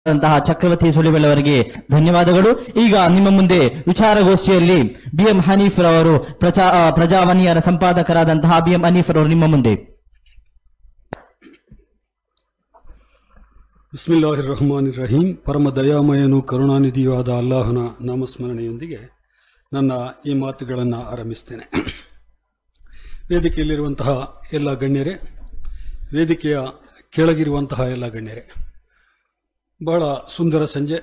ಅಂತಹ ಚಕ್ರವರ್ತಿ ಸುಳಿವೆಲ್ ಅವರಿಗೆ ಧನ್ಯವಾದಗಳು ಈಗ ನಿಮ್ಮ ಮುಂದೆ ವಿಚಾರಗೋಷ್ಠಿಯಲ್ಲಿ ಬಿಎಂ ಹನೀಫ್ ರವರು ಪ್ರಜಾ ಆ, ಪ್ರಜಾವಾಣಿಯರ ಸಂಪಾದಕರಾದಂತಹ ಬಿಎಂ ಹನೀಫ್ ರವರು ನಿಮ್ಮ ಮುಂದೆ ಬಿಸ್ಮಿಲ್ಲಾಹಿರ್ ರಹಮಾನ್ ರಹೀಂ ಪರಮ ದಯಾಮಯನು ಕರುಣಾನಿಧಿಯೂ ಆದ ಅಲ್ಲಾಹನ ನಾಮಸ್ಮರಣೆಯೊಂದಿಗೆ ನನ್ನ ಈ ಮಾತುಗಳನ್ನು ಆರಂಭಿಸ್ತೇನೆ ವೇದಿಕೆಯಲ್ಲಿರುವಂತಹ ಎಲ್ಲ ಗಣ್ಯರೇ ವೇದಿಕೆಯ ಕೆಳಗಿರುವಂತಹ ಎಲ್ಲ ಗಣ್ಯರೇ ಬಹಳ ಸುಂದರ ಸಂಜೆ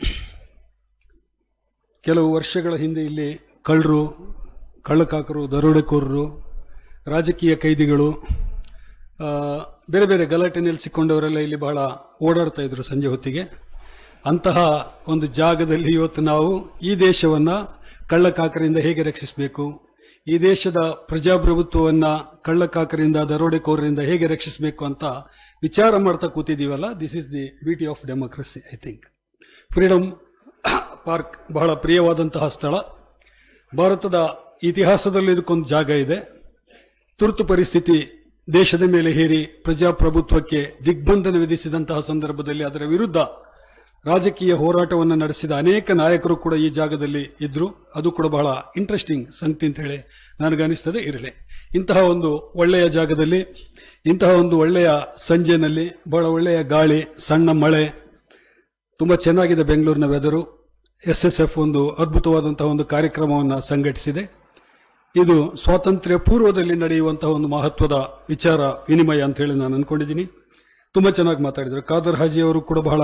ಕೆಲವು ವರ್ಷಗಳ ಹಿಂದೆ ಇಲ್ಲಿ ಕಳ್ಳರು ಕಳ್ಳಕಾಕರು ದರೋಡೆಕೋರರು ರಾಜಕೀಯ ಕೈದಿಗಳು ಆ, ಬೇರೆ ಬೇರೆ ಗಲಾಟೆನಲ್ಲಿ ಸಿಕ್ಕೊಂಡವರೆಲ್ಲ ಇಲ್ಲಿ ಬಹಳ ಓಡಾಡ್ತಾ ಇದ್ರು ಸಂಜೆ ಹೊತ್ತಿಗೆ ಅಂತಹ ಒಂದು ಜಾಗದಲ್ಲಿ ಇವತ್ತು ನಾವು ಈ ದೇಶವನ್ನ ಕಳ್ಳಕಾಕರಿಂದ ಹೇಗೆ ರಕ್ಷಿಸಬೇಕು ಈ ದೇಶದ ಪ್ರಜಾಪ್ರಭುತ್ವವನ್ನ ಕಳ್ಳಕಾಕರಿಂದ ದರೋಡೆಕೋರರಿಂದ ಹೇಗೆ ರಕ್ಷಿಸಬೇಕು ಅಂತ ವಿಚಾರ ಮಾಡ್ತಾ ಕೂತಿದ್ದೀವಲ್ಲ this is the beauty of democracy I think Freedom Park ಬಹಳ ಪ್ರಿಯವಾದಂತಹ ಸ್ಥಳ ಭಾರತದ ಇತಿಹಾಸದಲ್ಲಿ ಇದಕ್ಕೊಂದು ಜಾಗ ಇದೆ ತುರ್ತು ಪರಿಸ್ಥಿತಿ ದೇಶದ ಮೇಲೆ ಹೇರಿ ಪ್ರಜಾಪ್ರಭುತ್ವಕ್ಕೆ ದಿಗ್ಬಂಧನ ವಿಧಿಸಿದಂತಹ ಸಂದರ್ಭದಲ್ಲಿ ಅದರ ವಿರುದ್ಧ ರಾಜಕೀಯ ಹೋರಾಟವನ್ನು ನಡೆಸಿದ ಅನೇಕ ನಾಯಕರು ಕೂಡ ಈ ಜಾಗದಲ್ಲಿ ಇದ್ರು ಅದು ಕೂಡ ಬಹಳ ಇಂಟ್ರೆಸ್ಟಿಂಗ್ ಸಂಗತಿ ಅಂತ ಹೇಳಿ ನನಗನಿಸ್ತದೆ ಇರಲಿ ಇಂತಹ ಒಂದು ಒಳ್ಳೆಯ ಜಾಗದಲ್ಲಿ ಇಂತಹ ಒಂದು ಒಳ್ಳೆಯ ಸಂಜೆನಲ್ಲಿ ಬಹಳ ಒಳ್ಳೆಯ ಗಾಳಿ ಸಣ್ಣ ಮಳೆ ತುಂಬಾ ಚೆನ್ನಾಗಿದೆ ಬೆಂಗಳೂರಿನ ವೆದರು ಎಸ್ ಎಸ್ ಎಫ್ ಒಂದು ಅದ್ಭುತವಾದಂತಹ ಒಂದು ಕಾರ್ಯಕ್ರಮವನ್ನು ಸಂಘಟಿಸಿದೆ ಇದು ಸ್ವಾತಂತ್ರ್ಯ ಪೂರ್ವದಲ್ಲಿ ನಡೆಯುವಂತಹ ಒಂದು ಮಹತ್ವದ ವಿಚಾರ ವಿನಿಮಯ ಅಂತ ಹೇಳಿ ನಾನು ಅನ್ಕೊಂಡಿದ್ದೀನಿ ತುಂಬಾ ಚೆನ್ನಾಗಿ ಮಾತಾಡಿದರು ಖಾದರ್ ಹಾಜಿ ಅವರು ಕೂಡ ಬಹಳ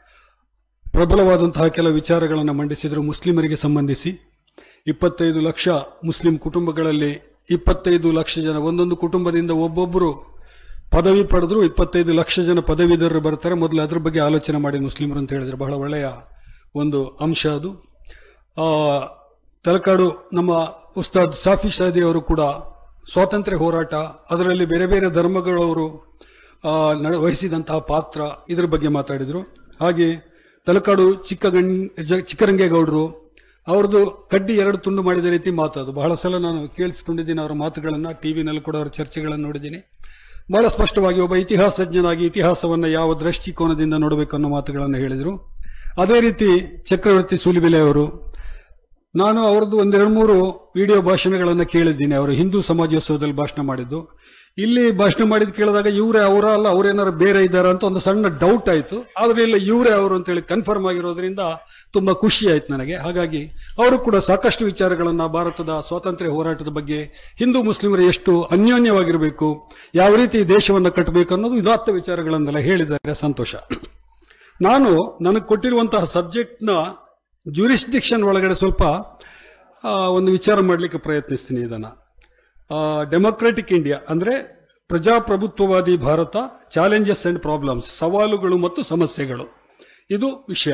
ಪ್ರಬಲವಾದಂತಹ ಕೆಲವು ವಿಚಾರಗಳನ್ನು ಮಂಡಿಸಿದರು ಮುಸ್ಲಿಮರಿಗೆ ಸಂಬಂಧಿಸಿ ಇಪ್ಪತ್ತೈದು ಲಕ್ಷ ಮುಸ್ಲಿಂ ಕುಟುಂಬಗಳಲ್ಲಿ ಇಪ್ಪತ್ತೈದು ಲಕ್ಷ ಜನ ಒಂದೊಂದು ಕುಟುಂಬದಿಂದ ಒಬ್ಬೊಬ್ಬರು ಪದವಿ ಪಡೆದ್ರು ಇಪ್ಪತ್ತೈದು ಲಕ್ಷ ಜನ ಪದವೀಧರರು ಬರ್ತಾರೆ ಮೊದಲು ಅದ್ರ ಬಗ್ಗೆ ಆಲೋಚನೆ ಮಾಡಿ ಮುಸ್ಲಿಮರು ಅಂತ ಹೇಳಿದ್ರೆ ಬಹಳ ಒಳ್ಳೆಯ ಒಂದು ಅಂಶ ಅದು ಆ, ತಲಕಾಡು ನಮ್ಮ ಉಸ್ತಾದ್ ಸಾಫಿ ಸಾದಿ ಅವರು ಕೂಡ ಸ್ವಾತಂತ್ರ್ಯ ಹೋರಾಟ ಅದರಲ್ಲಿ ಬೇರೆ ಬೇರೆ ಧರ್ಮಗಳವರು ಆ, ನಡೆ- ವಹಿಸಿದಂತಹ ಪಾತ್ರ ಇದರ ಬಗ್ಗೆ ಮಾತಾಡಿದರು ಹಾಗೆ ತಲಕಾಡು ಚಿಕ್ಕಗಣ್ ಜ- ಚಿಕ್ಕರಂಗೇಗೌಡರು ಅವ್ರದ್ದು ಕಡ್ಡಿ ಎರಡು ತುಂಡು ಮಾಡಿದ ರೀತಿ ಮಾತದು ಬಹಳ ಸಲ ನಾನು ಕೇಳಿಸ್ಕೊಂಡಿದ್ದೀನಿ ಅವರ ಮಾತುಗಳನ್ನು ಟಿವಿನಲ್ಲಿ ಕೂಡ ಅವರ ಚರ್ಚೆಗಳನ್ನು ನೋಡಿದ್ದೀನಿ ಬಹಳ ಸ್ಪಷ್ಟವಾಗಿ ಒಬ್ಬ ಇತಿಹಾಸಜ್ಞನಾಗಿ ಇತಿಹಾಸವನ್ನ ಯಾವ ದೃಷ್ಟಿಕೋನದಿಂದ ನೋಡಬೇಕು ಅನ್ನೋ ಮಾತುಗಳನ್ನು ಹೇಳಿದರು ಅದೇ ರೀತಿ ಚಕ್ರವರ್ತಿ ಸೂಲಿಬೆಲೆ ಅವರು ನಾನು ಅವರದ್ದು ಒಂದೆರಡು ಮೂರು ವಿಡಿಯೋ ಭಾಷಣಗಳನ್ನು ಕೇಳಿದ್ದೀನಿ ಅವರು ಹಿಂದೂ ಸಮಾಜೋತ್ಸವದಲ್ಲಿ ಭಾಷಣ ಮಾಡಿದ್ದು ಇಲ್ಲಿ ಭಾಷಣ ಮಾಡಿದ್ ಕೇಳಿದಾಗ ಇವರೇ ಅವರ ಅಲ್ಲ ಅವ್ರೇನಾರು ಬೇರೆ ಇದ್ದಾರಾ ಅಂತ ಒಂದು ಸಣ್ಣ ಡೌಟ್ ಆಯ್ತು ಆದ್ರೆ ಇಲ್ಲ ಇವರೇ ಅವರು ಅಂತೇಳಿ ಕನ್ಫರ್ಮ್ ಆಗಿರೋದ್ರಿಂದ ತುಂಬಾ ಖುಷಿ ಆಯ್ತು ನನಗೆ ಹಾಗಾಗಿ ಅವರು ಕೂಡ ಸಾಕಷ್ಟು ವಿಚಾರಗಳನ್ನ ಭಾರತದ ಸ್ವಾತಂತ್ರ್ಯ ಹೋರಾಟದ ಬಗ್ಗೆ ಹಿಂದೂ ಮುಸ್ಲಿಮರು ಎಷ್ಟು ಅನ್ಯೋನ್ಯವಾಗಿರಬೇಕು ಯಾವ ರೀತಿ ದೇಶವನ್ನು ಕಟ್ಟಬೇಕು ಅನ್ನೋದು ಉದಾತ್ತ ವಿಚಾರಗಳನ್ನೆಲ್ಲ ಹೇಳಿದ್ದಾರೆ ಸಂತೋಷ ನಾನು ನನಗೆ ಕೊಟ್ಟಿರುವಂತಹ ಸಬ್ಜೆಕ್ಟ್ನ ಜ್ಯೂರಿಸ್ಡಿಕ್ಷನ್ ಒಳಗಡೆ ಸ್ವಲ್ಪ ಆ, ಒಂದು ವಿಚಾರ ಮಾಡಲಿಕ್ಕೆ ಪ್ರಯತ್ನಿಸ್ತೀನಿ ಇದನ್ನ ಡೆಮೊಕ್ರೆಟಿಕ್ ಇಂಡಿಯಾ ಅಂದ್ರೆ ಪ್ರಜಾಪ್ರಭುತ್ವವಾದಿ ಭಾರತ ಚಾಲೆಂಜಸ್ ಅಂಡ್ ಪ್ರಾಬ್ಲಮ್ಸ್ ಸವಾಲುಗಳು ಮತ್ತು ಸಮಸ್ಯೆಗಳು ಇದು ವಿಷಯ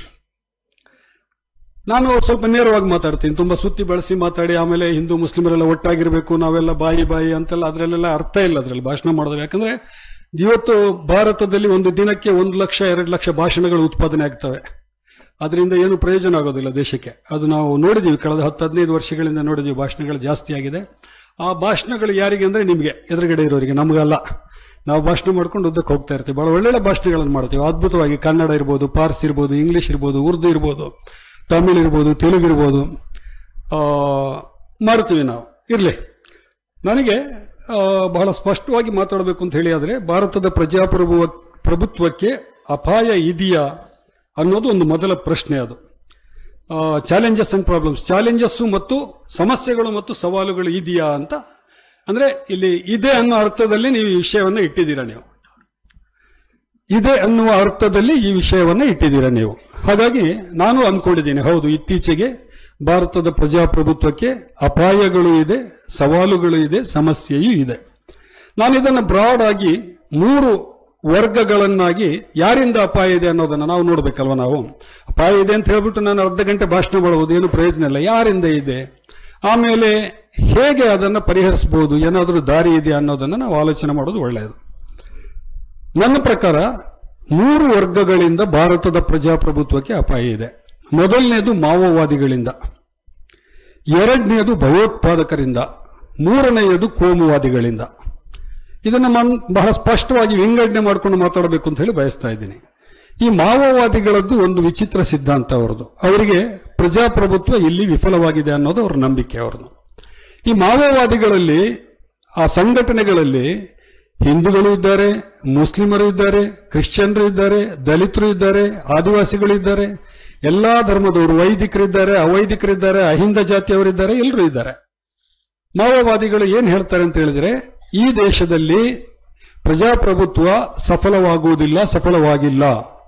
ನಾನು ಸ್ವಲ್ಪ ನೇರವಾಗಿ ಮಾತಾಡ್ತೀನಿ ತುಂಬಾ ಸುತ್ತಿ ಬಳಸಿ ಮಾತಾಡಿ ಆಮೇಲೆ ಹಿಂದೂ ಮುಸ್ಲಿಮರೆಲ್ಲ ಒಟ್ಟಾಗಿರ್ಬೇಕು ನಾವೆಲ್ಲ ಬಾಯಿ ಬಾಯಿ ಅಂತೆಲ್ಲ ಅದರಲ್ಲೆಲ್ಲ ಅರ್ಥ ಇಲ್ಲ ಅದರಲ್ಲಿ ಭಾಷಣ ಮಾಡೋದು ಯಾಕಂದ್ರೆ ಇವತ್ತು ಭಾರತದಲ್ಲಿ ಒಂದು ದಿನಕ್ಕೆ ಒಂದು ಲಕ್ಷ ಎರಡು ಲಕ್ಷ ಭಾಷಣಗಳು ಉತ್ಪಾದನೆ ಆಗ್ತವೆ ಅದರಿಂದ ಏನು ಪ್ರಯೋಜನ ಆಗೋದಿಲ್ಲ ದೇಶಕ್ಕೆ ಅದು ನಾವು ನೋಡಿದೀವಿ ಕಳೆದ ಹತ್ತು ಹದಿನೈದು ವರ್ಷಗಳಿಂದ ನೋಡಿದೀವಿ ಭಾಷಣಗಳು ಜಾಸ್ತಿ ಆಗಿದೆ ಆ ಭಾಷಣಗಳು ಯಾರಿಗೆ ಅಂದ್ರೆ ನಿಮಗೆ ಎದುರುಗಡೆ ಇರೋರಿಗೆ ನಮಗಲ್ಲ ನಾವು ಭಾಷಣ ಮಾಡ್ಕೊಂಡು ಉದ್ದಕ್ಕೆ ಹೋಗ್ತಾ ಇರ್ತೀವಿ ಬಹಳ ಒಳ್ಳೊಳ್ಳೆ ಭಾಷಣಗಳನ್ನು ಮಾಡ್ತೀವಿ ಅದ್ಭುತವಾಗಿ ಕನ್ನಡ ಇರ್ಬೋದು ಪಾರ್ಸಿ ಇರ್ಬೋದು ಇಂಗ್ಲಿಷ್ ಇರ್ಬೋದು ಉರ್ದು ಇರ್ಬೋದು ತಮಿಳ್ ಇರ್ಬೋದು ತೆಲುಗು ಇರ್ಬೋದು ಆ, ಮಾಡ್ತೀವಿ ನಾವು ಇರಲಿ ನನಗೆ ಆ, ಬಹಳ ಸ್ಪಷ್ಟವಾಗಿ ಮಾತಾಡಬೇಕು ಅಂತ ಹೇಳಿ ಆದ್ರೆ ಭಾರತದ ಪ್ರಜಾಪ್ರಭುವ ಪ್ರಭುತ್ವಕ್ಕೆ ಅಪಾಯ ಇದೆಯಾ ಅನ್ನೋದು ಒಂದು ಮೊದಲ ಪ್ರಶ್ನೆ ಅದು ಚಾಲೆಂಜಸ್ ಅಂಡ್ ಪ್ರಾಬ್ಲಮ್ಸ್ ಚಾಲೆಂಜಸ್ ಮತ್ತು ಸಮಸ್ಯೆಗಳು ಮತ್ತು ಸವಾಲುಗಳು ಇದೆಯಾ ಅಂತ ಅಂದ್ರೆ ಇಲ್ಲಿ ಇದೆ ಅನ್ನೋ ಅರ್ಥದಲ್ಲಿ ನೀವು ಈ ವಿಷಯವನ್ನ ಇಟ್ಟಿದ್ದೀರಾ ನೀವು ಇದೆ ಅನ್ನುವ ಅರ್ಥದಲ್ಲಿ ಈ ವಿಷಯವನ್ನ ಇಟ್ಟಿದ್ದೀರಾ ನೀವು ಹಾಗಾಗಿ ನಾನು ಅಂದ್ಕೊಂಡಿದ್ದೀನಿ ಹೌದು ಇತ್ತೀಚೆಗೆ ಭಾರತದ ಪ್ರಜಾಪ್ರಭುತ್ವಕ್ಕೆ ಅಪಾಯಗಳು ಇದೆ ಸವಾಲುಗಳು ಇದೆ ಸಮಸ್ಯೆಯೂ ಇದೆ ನಾನು ಇದನ್ನು ಬ್ರಾಡ್ ಆಗಿ ಮೂರು ವರ್ಗಗಳನ್ನಾಗಿ ಯಾರಿಂದ ಅಪಾಯ ಇದೆ ಅನ್ನೋದನ್ನ ನಾವು ನೋಡ್ಬೇಕಲ್ವ ನಾವು ಅಪಾಯ ಇದೆ ಅಂತ ಹೇಳ್ಬಿಟ್ಟು ನಾನು ಅರ್ಧ ಗಂಟೆ ಭಾಷಣ ಮಾಡಬಹುದು ಏನು ಪ್ರಯೋಜನ ಇಲ್ಲ ಯಾರಿಂದ ಇದೆ ಆಮೇಲೆ ಹೇಗೆ ಅದನ್ನ ಪರಿಹರಿಸಬಹುದು ಏನಾದರೂ ದಾರಿ ಇದೆ ಅನ್ನೋದನ್ನ ನಾವು ಆಲೋಚನೆ ಮಾಡೋದು ಒಳ್ಳೆಯದು ನನ್ನ ಪ್ರಕಾರ ಮೂರು ವರ್ಗಗಳಿಂದ ಭಾರತದ ಪ್ರಜಾಪ್ರಭುತ್ವಕ್ಕೆ ಅಪಾಯ ಇದೆ ಮೊದಲನೇದು ಮಾವೋವಾದಿಗಳಿಂದ ಎರಡನೆಯದು ಭಯೋತ್ಪಾದಕರಿಂದ ಮೂರನೆಯದು ಕೋಮುವಾದಿಗಳಿಂದ ಇದನ್ನು ನಾನು ಬಹಳ ಸ್ಪಷ್ಟವಾಗಿ ವಿಂಗಡಣೆ ಮಾಡಿಕೊಂಡು ಮಾತಾಡಬೇಕು ಅಂತ ಹೇಳಿ ಬಯಸ್ತಾ ಇದ್ದೀನಿ ಈ ಮಾವೋವಾದಿಗಳದ್ದು ಒಂದು ವಿಚಿತ್ರ ಸಿದ್ಧಾಂತ ಅವರದು ಅವರಿಗೆ ಪ್ರಜಾಪ್ರಭುತ್ವ ಇಲ್ಲಿ ವಿಫಲವಾಗಿದೆ ಅನ್ನೋದು ಅವರ ನಂಬಿಕೆ ಅವರದು ಈ ಮಾವೋವಾದಿಗಳಲ್ಲಿ ಆ ಸಂಘಟನೆಗಳಲ್ಲಿ ಹಿಂದೂಗಳು ಇದ್ದಾರೆ ಮುಸ್ಲಿಮರು ಇದ್ದಾರೆ ಕ್ರಿಶ್ಚಿಯನ್ರು ಇದ್ದಾರೆ ದಲಿತರು ಇದ್ದಾರೆ ಆದಿವಾಸಿಗಳು ಇದ್ದಾರೆ ಎಲ್ಲಾ ಧರ್ಮದವರು ವೈದಿಕರಿದ್ದಾರೆ ಅವೈದಿಕರಿದ್ದಾರೆ ಅಹಿಂದ ಜಾತಿಯವರಿದ್ದಾರೆ ಎಲ್ಲರೂ ಇದ್ದಾರೆ ಮಾವೋವಾದಿಗಳು ಏನ್ ಹೇಳ್ತಾರೆ ಅಂತ ಹೇಳಿದ್ರೆ ಈ ದೇಶದಲ್ಲಿ ಪ್ರಜಾಪ್ರಭುತ್ವ ಸಫಲವಾಗುವುದಿಲ್ಲ ಸಫಲವಾಗಿಲ್ಲ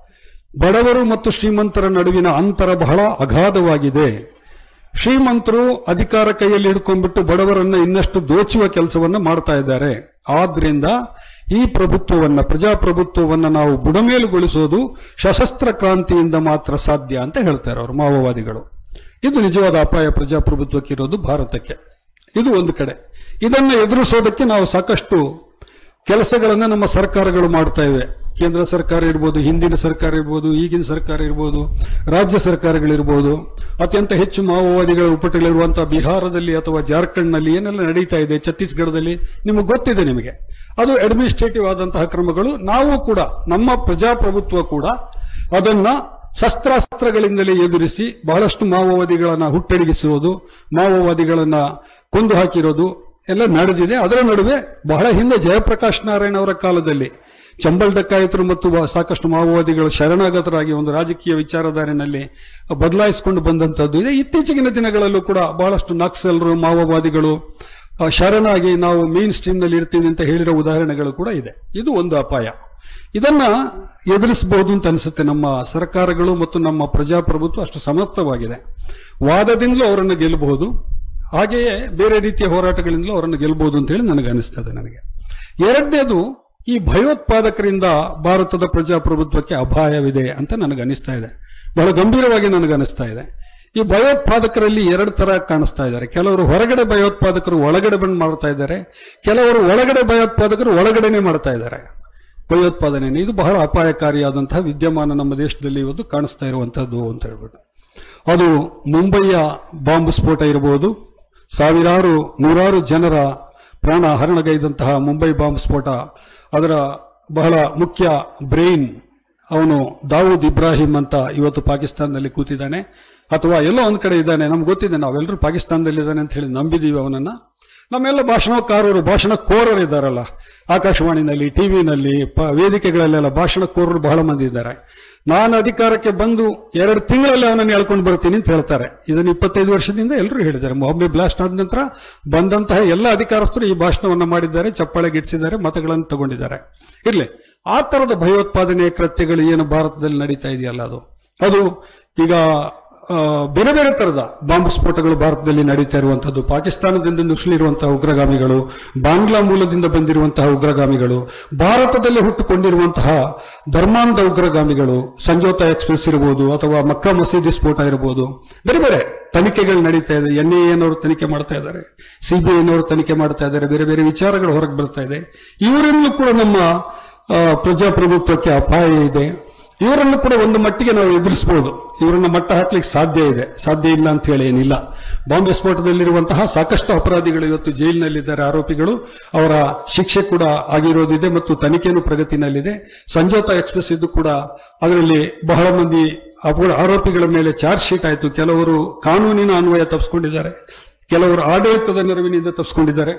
ಬಡವರು ಮತ್ತು ಶ್ರೀಮಂತರ ನಡುವಿನ ಅಂತರ ಬಹಳ ಅಗಾಧವಾಗಿದೆ ಶ್ರೀಮಂತರು ಅಧಿಕಾರ ಕೈಯಲ್ಲಿ ಹಿಡ್ಕೊಂಡ್ಬಿಟ್ಟು ಬಡವರನ್ನ ಇನ್ನಷ್ಟು ದೋಚುವ ಕೆಲಸವನ್ನ ಮಾಡ್ತಾ ಇದ್ದಾರೆ ಆದ್ರಿಂದ ಈ ಪ್ರಭುತ್ವವನ್ನ ಪ್ರಜಾಪ್ರಭುತ್ವವನ್ನ ನಾವು ಬುಡಮೇಲುಗೊಳಿಸೋದು ಸಶಸ್ತ್ರ ಕ್ರಾಂತಿಯಿಂದ ಮಾತ್ರ ಸಾಧ್ಯ ಅಂತ ಹೇಳ್ತಾರೆ ಅವರು ಮಾವೋವಾದಿಗಳು ಇದು ನಿಜವಾದ ಅಪಾಯ ಪ್ರಜಾಪ್ರಭುತ್ವಕ್ಕೆ ಇರೋದು ಭಾರತಕ್ಕೆ ಇದು ಒಂದು ಕಡೆ ಇದನ್ನ ಎದುರಿಸೋದಕ್ಕೆ ನಾವು ಸಾಕಷ್ಟು ಕೆಲಸಗಳನ್ನ ನಮ್ಮ ಸರ್ಕಾರಗಳು ಮಾಡ್ತಾ ಇವೆ ಕೇಂದ್ರ ಸರ್ಕಾರ ಇರ್ಬೋದು ಹಿಂದಿನ ಸರ್ಕಾರ ಇರ್ಬೋದು ಈಗಿನ ಸರ್ಕಾರ ಇರ್ಬೋದು ರಾಜ್ಯ ಸರ್ಕಾರಗಳಿರ್ಬೋದು ಅತ್ಯಂತ ಹೆಚ್ಚು ಮಾವೋವಾದಿಗಳ ಉಪಟಳಿರುವಂತಹ ಬಿಹಾರದಲ್ಲಿ ಅಥವಾ ಜಾರ್ಖಂಡ್ನಲ್ಲಿ ಏನೆಲ್ಲ ನಡೀತಾ ಇದೆ ಛತ್ತೀಸ್ಗಢದಲ್ಲಿ ನಿಮಗೆ ಗೊತ್ತಿದೆ ನಿಮಗೆ ಅದು ಅಡ್ಮಿನಿಸ್ಟ್ರೇಟಿವ್ ಆದಂತಹ ಕ್ರಮಗಳು ನಾವು ಕೂಡ ನಮ್ಮ ಪ್ರಜಾಪ್ರಭುತ್ವ ಕೂಡ ಅದನ್ನ ಶಸ್ತ್ರಾಸ್ತ್ರಗಳಿಂದಲೇ ಎದುರಿಸಿ ಬಹಳಷ್ಟು ಮಾವೋವಾದಿಗಳನ್ನ ಹುಟ್ಟಡಗಿಸುವುದು ಮಾವೋವಾದಿಗಳನ್ನ ಕೊಂದು ಹಾಕಿರೋದು ಎಲ್ಲ ನಡೆದಿದೆ ಅದರ ನಡುವೆ ಬಹಳ ಹಿಂದೆ ಜಯಪ್ರಕಾಶ್ ನಾರಾಯಣ ಅವರ ಕಾಲದಲ್ಲಿ ಚಂಬಲ್ ಡಕ್ಕಾಯಿತರು ಮತ್ತು ಬ- ಸಾಕಷ್ಟು ಮಾವೋವಾದಿಗಳು ಶರಣಾಗತರಾಗಿ ಒಂದು ರಾಜಕೀಯ ವಿಚಾರಧಾರೆನಲ್ಲಿ ಬದಲಾಯಿಸಿಕೊಂಡು ಬಂದಂತದ್ದು ಇದೆ ಇತ್ತೀಚಿನ ದಿನಗಳಲ್ಲೂ ಕೂಡ ಬಹಳಷ್ಟು ನಕ್ಸಲರು ಮಾವೋವಾದಿಗಳು ಆ, ಶರಣಾಗಿ ನಾವು ಮೇನ್ ಸ್ಟ್ರೀಮ್ ನಲ್ಲಿ ಇರ್ತೀವಿ ಅಂತ ಹೇಳಿರೋ ಉದಾಹರಣೆಗಳು ಕೂಡ ಇದೆ ಇದು ಒಂದು ಅಪಾಯ ಇದನ್ನ ಎದುರಿಸಬಹುದು ಅಂತ ಅನಿಸುತ್ತೆ ನಮ್ಮ ಸರ್ಕಾರಗಳು ಮತ್ತು ನಮ್ಮ ಪ್ರಜಾಪ್ರಭುತ್ವ ಅಷ್ಟು ಸಮರ್ಥವಾಗಿದೆ ವಾದದಿಂದಲೂ ಅವರನ್ನು ಗೆಲ್ಲಬಹುದು ಹಾಗೆಯೇ ಬೇರೆ ರೀತಿಯ ಹೋರಾಟಗಳಿಂದಲೂ ಅವರನ್ನು ಗೆಲ್ಲಬಹುದು ಅಂತ ಹೇಳಿ ನನಗೆ ಅನಿಸ್ತದೆ ನನಗೆ ಎರಡನೇದು ಈ ಭಯೋತ್ಪಾದಕರಿಂದ ಭಾರತದ ಪ್ರಜಾಪ್ರಭುತ್ವಕ್ಕೆ ಅಪಾಯವಿದೆ ಅಂತ ನನಗೆ ಅನಿಸ್ತಾ ಇದೆ ಬಹಳ ಗಂಭೀರವಾಗಿ ನನಗೆ ಅನಿಸ್ತಾ ಇದೆ ಈ ಭಯೋತ್ಪಾದಕರಲ್ಲಿ ಎರಡು ತರ ಕಾಣಿಸ್ತಾ ಇದ್ದಾರೆ ಕೆಲವರು ಹೊರಗಡೆ ಭಯೋತ್ಪಾದಕರು ಒಳಗಡೆ ಬಂದು ಮಾಡ್ತಾ ಇದ್ದಾರೆ ಕೆಲವರು ಒಳಗಡೆ ಭಯೋತ್ಪಾದಕರು ಒಳಗಡೆನೆ ಮಾಡ್ತಾ ಇದ್ದಾರೆ ಭಯೋತ್ಪಾದನೆ ಇದು ಬಹಳ ಅಪಾಯಕಾರಿಯಾದಂತಹ ವಿದ್ಯಮಾನ ನಮ್ಮ ದೇಶದಲ್ಲಿ ಇವತ್ತು ಕಾಣಿಸ್ತಾ ಇರುವಂತಹದ್ದು ಅಂತ ಹೇಳ್ಬಿಟ್ಟು ಅದು ಮುಂಬೈಯ ಬಾಂಬ್ ಸ್ಫೋಟ ಇರಬಹುದು ಸಾವಿರಾರು ನೂರಾರು ಜನರ ಪ್ರಾಣ ಹರಣಗೈದಂತಹ ಮುಂಬೈ ಬಾಂಬ್ ಸ್ಫೋಟ ಅದರ ಬಹಳ ಮುಖ್ಯ ಬ್ರೈನ್ ಅವನು ದಾವೂದ್ ಇಬ್ರಾಹಿಂ ಅಂತ ಇವತ್ತು ಪಾಕಿಸ್ತಾನದಲ್ಲಿ ಕೂತಿದ್ದಾನೆ ಅಥವಾ ಎಲ್ಲೋ ಒಂದ್ ಕಡೆ ಇದ್ದಾನೆ ನಮ್ಗೆ ಗೊತ್ತಿದೆ ನಾವೆಲ್ಲರೂ ಪಾಕಿಸ್ತಾನದಲ್ಲಿ ಇದ್ದಾನೆ ಅಂತ ಹೇಳಿ ನಂಬಿದೀವಿ ಅವನನ್ನ ನಮ್ಮೆಲ್ಲ ಭಾಷಣಕಾರರು ಭಾಷಣಕೋರರು ಇದ್ದಾರಲ್ಲ ಆಕಾಶವಾಣಿನಲ್ಲಿ ಟಿವಿನಲ್ಲಿ ವೇದಿಕೆಗಳಲ್ಲೆಲ್ಲ ಭಾಷಣಕೋರರು ಬಹಳ ಮಂದಿ ಇದ್ದಾರೆ ನಾನು ಅಧಿಕಾರಕ್ಕೆ ಬಂದು ಎರಡು ತಿಂಗಳಲ್ಲಿ ಅವನನ್ನು ಎಳ್ಕೊಂಡು ಬರ್ತೀನಿ ಅಂತ ಹೇಳ್ತಾರೆ ಇದನ್ನು ಇಪ್ಪತ್ತೈದು ವರ್ಷದಿಂದ ಎಲ್ಲರೂ ಹೇಳಿದ್ದಾರೆ ಬಾಂಬೆ ಬ್ಲಾಸ್ಟ್ ಆದ ನಂತರ ಬಂದಂತಹ ಎಲ್ಲ ಅಧಿಕಾರಸ್ಥರು ಈ ಭಾಷಣವನ್ನ ಮಾಡಿದ್ದಾರೆ ಚಪ್ಪಾಳೆ ಗಿಟ್ಟಿಸಿದ್ದಾರೆ ಮತಗಳನ್ನು ತಗೊಂಡಿದ್ದಾರೆ ಇರ್ಲಿ ಆ ತರದ ಭಯೋತ್ಪಾದನೆಯ ಕೃತ್ಯಗಳು ಏನು ಭಾರತದಲ್ಲಿ ನಡೀತಾ ಇದೆಯಲ್ಲ ಅದು ಅದು ಈಗ ಆ, ಬೇರೆ ಬೇರೆ ತರದ ಬಾಂಬ್ ಸ್ಫೋಟಗಳು ಭಾರತದಲ್ಲಿ ನಡೀತಾ ಇರುವಂತದ್ದು ಪಾಕಿಸ್ತಾನದಿಂದ ನುಸುಳಿರುವಂತಹ ಉಗ್ರಗಾಮಿಗಳು ಬಾಂಗ್ಲಾ ಮೂಲದಿಂದ ಬಂದಿರುವಂತಹ ಉಗ್ರಗಾಮಿಗಳು ಭಾರತದಲ್ಲಿ ಹುಟ್ಟುಕೊಂಡಿರುವಂತಹ ಧರ್ಮಾಂಧ ಉಗ್ರಗಾಮಿಗಳು ಸಂಜೋತಾ ಎಕ್ಸ್ಪ್ರೆಸ್ ಇರಬಹುದು ಅಥವಾ ಮಕ್ಕಾ ಮಸೀದಿ ಸ್ಫೋಟ ಇರಬಹುದು ಬೇರೆ ಬೇರೆ ತನಿಖೆಗಳು ನಡೀತಾ ಇದೆ ಎನ್ ಎನವರು ತನಿಖೆ ಮಾಡ್ತಾ ಇದ್ದಾರೆ ಸಿಬಿಐನವರು ತನಿಖೆ ಮಾಡ್ತಾ ಇದ್ದಾರೆ ಬೇರೆ ಬೇರೆ ವಿಚಾರಗಳು ಹೊರಗೆ ಬರ್ತಾ ಇದೆ ಇವರಲ್ಲೂ ಕೂಡ ನಮ್ಮ ಆ, ಪ್ರಜಾಪ್ರಭುತ್ವಕ್ಕೆ ಅಪಾಯ ಇದೆ ಇವರನ್ನು ಕೂಡ ಒಂದು ಮಟ್ಟಿಗೆ ನಾವು ಎದುರಿಸಬಹುದು ಇವರನ್ನ ಮಟ್ಟ ಹಾಕ್ಲಿಕ್ಕೆ ಸಾಧ್ಯ ಇದೆ ಸಾಧ್ಯ ಇಲ್ಲ ಅಂತ ಹೇಳಿ ಏನಿಲ್ಲ ಬಾಂಬೆ ಸ್ಫೋಟದಲ್ಲಿರುವಂತಹ ಸಾಕಷ್ಟು ಅಪರಾಧಿಗಳು ಇವತ್ತು ಜೈಲಿನಲ್ಲಿದ್ದಾರೆ ಆರೋಪಿಗಳು ಅವರ ಶಿಕ್ಷೆ ಕೂಡ ಆಗಿರೋದಿದೆ ಮತ್ತು ತನಿಖೆನೂ ಪ್ರಗತಿನಲ್ಲಿದೆ ಸಂಜೋತಾ ಎಕ್ಸ್ಪ್ರೆಸ್ ಇದ್ದು ಕೂಡ ಅದರಲ್ಲಿ ಬಹಳ ಮಂದಿ ಅಪರ ಆರೋಪಿಗಳ ಮೇಲೆ ಚಾರ್ಜ್ ಶೀಟ್ ಆಯಿತು ಕೆಲವರು ಕಾನೂನಿನ ಅನ್ವಯ ತಪ್ಪಿಸ್ಕೊಂಡಿದ್ದಾರೆ ಕೆಲವರು ಆಡಳಿತದ ನೆರವಿನಿಂದ ತಪ್ಪಿಸ್ಕೊಂಡಿದ್ದಾರೆ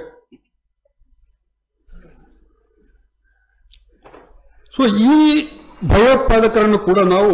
ಸೊ ಈ ಭಯೋತ್ಪಾದಕರನ್ನು ಕೂಡ ನಾವು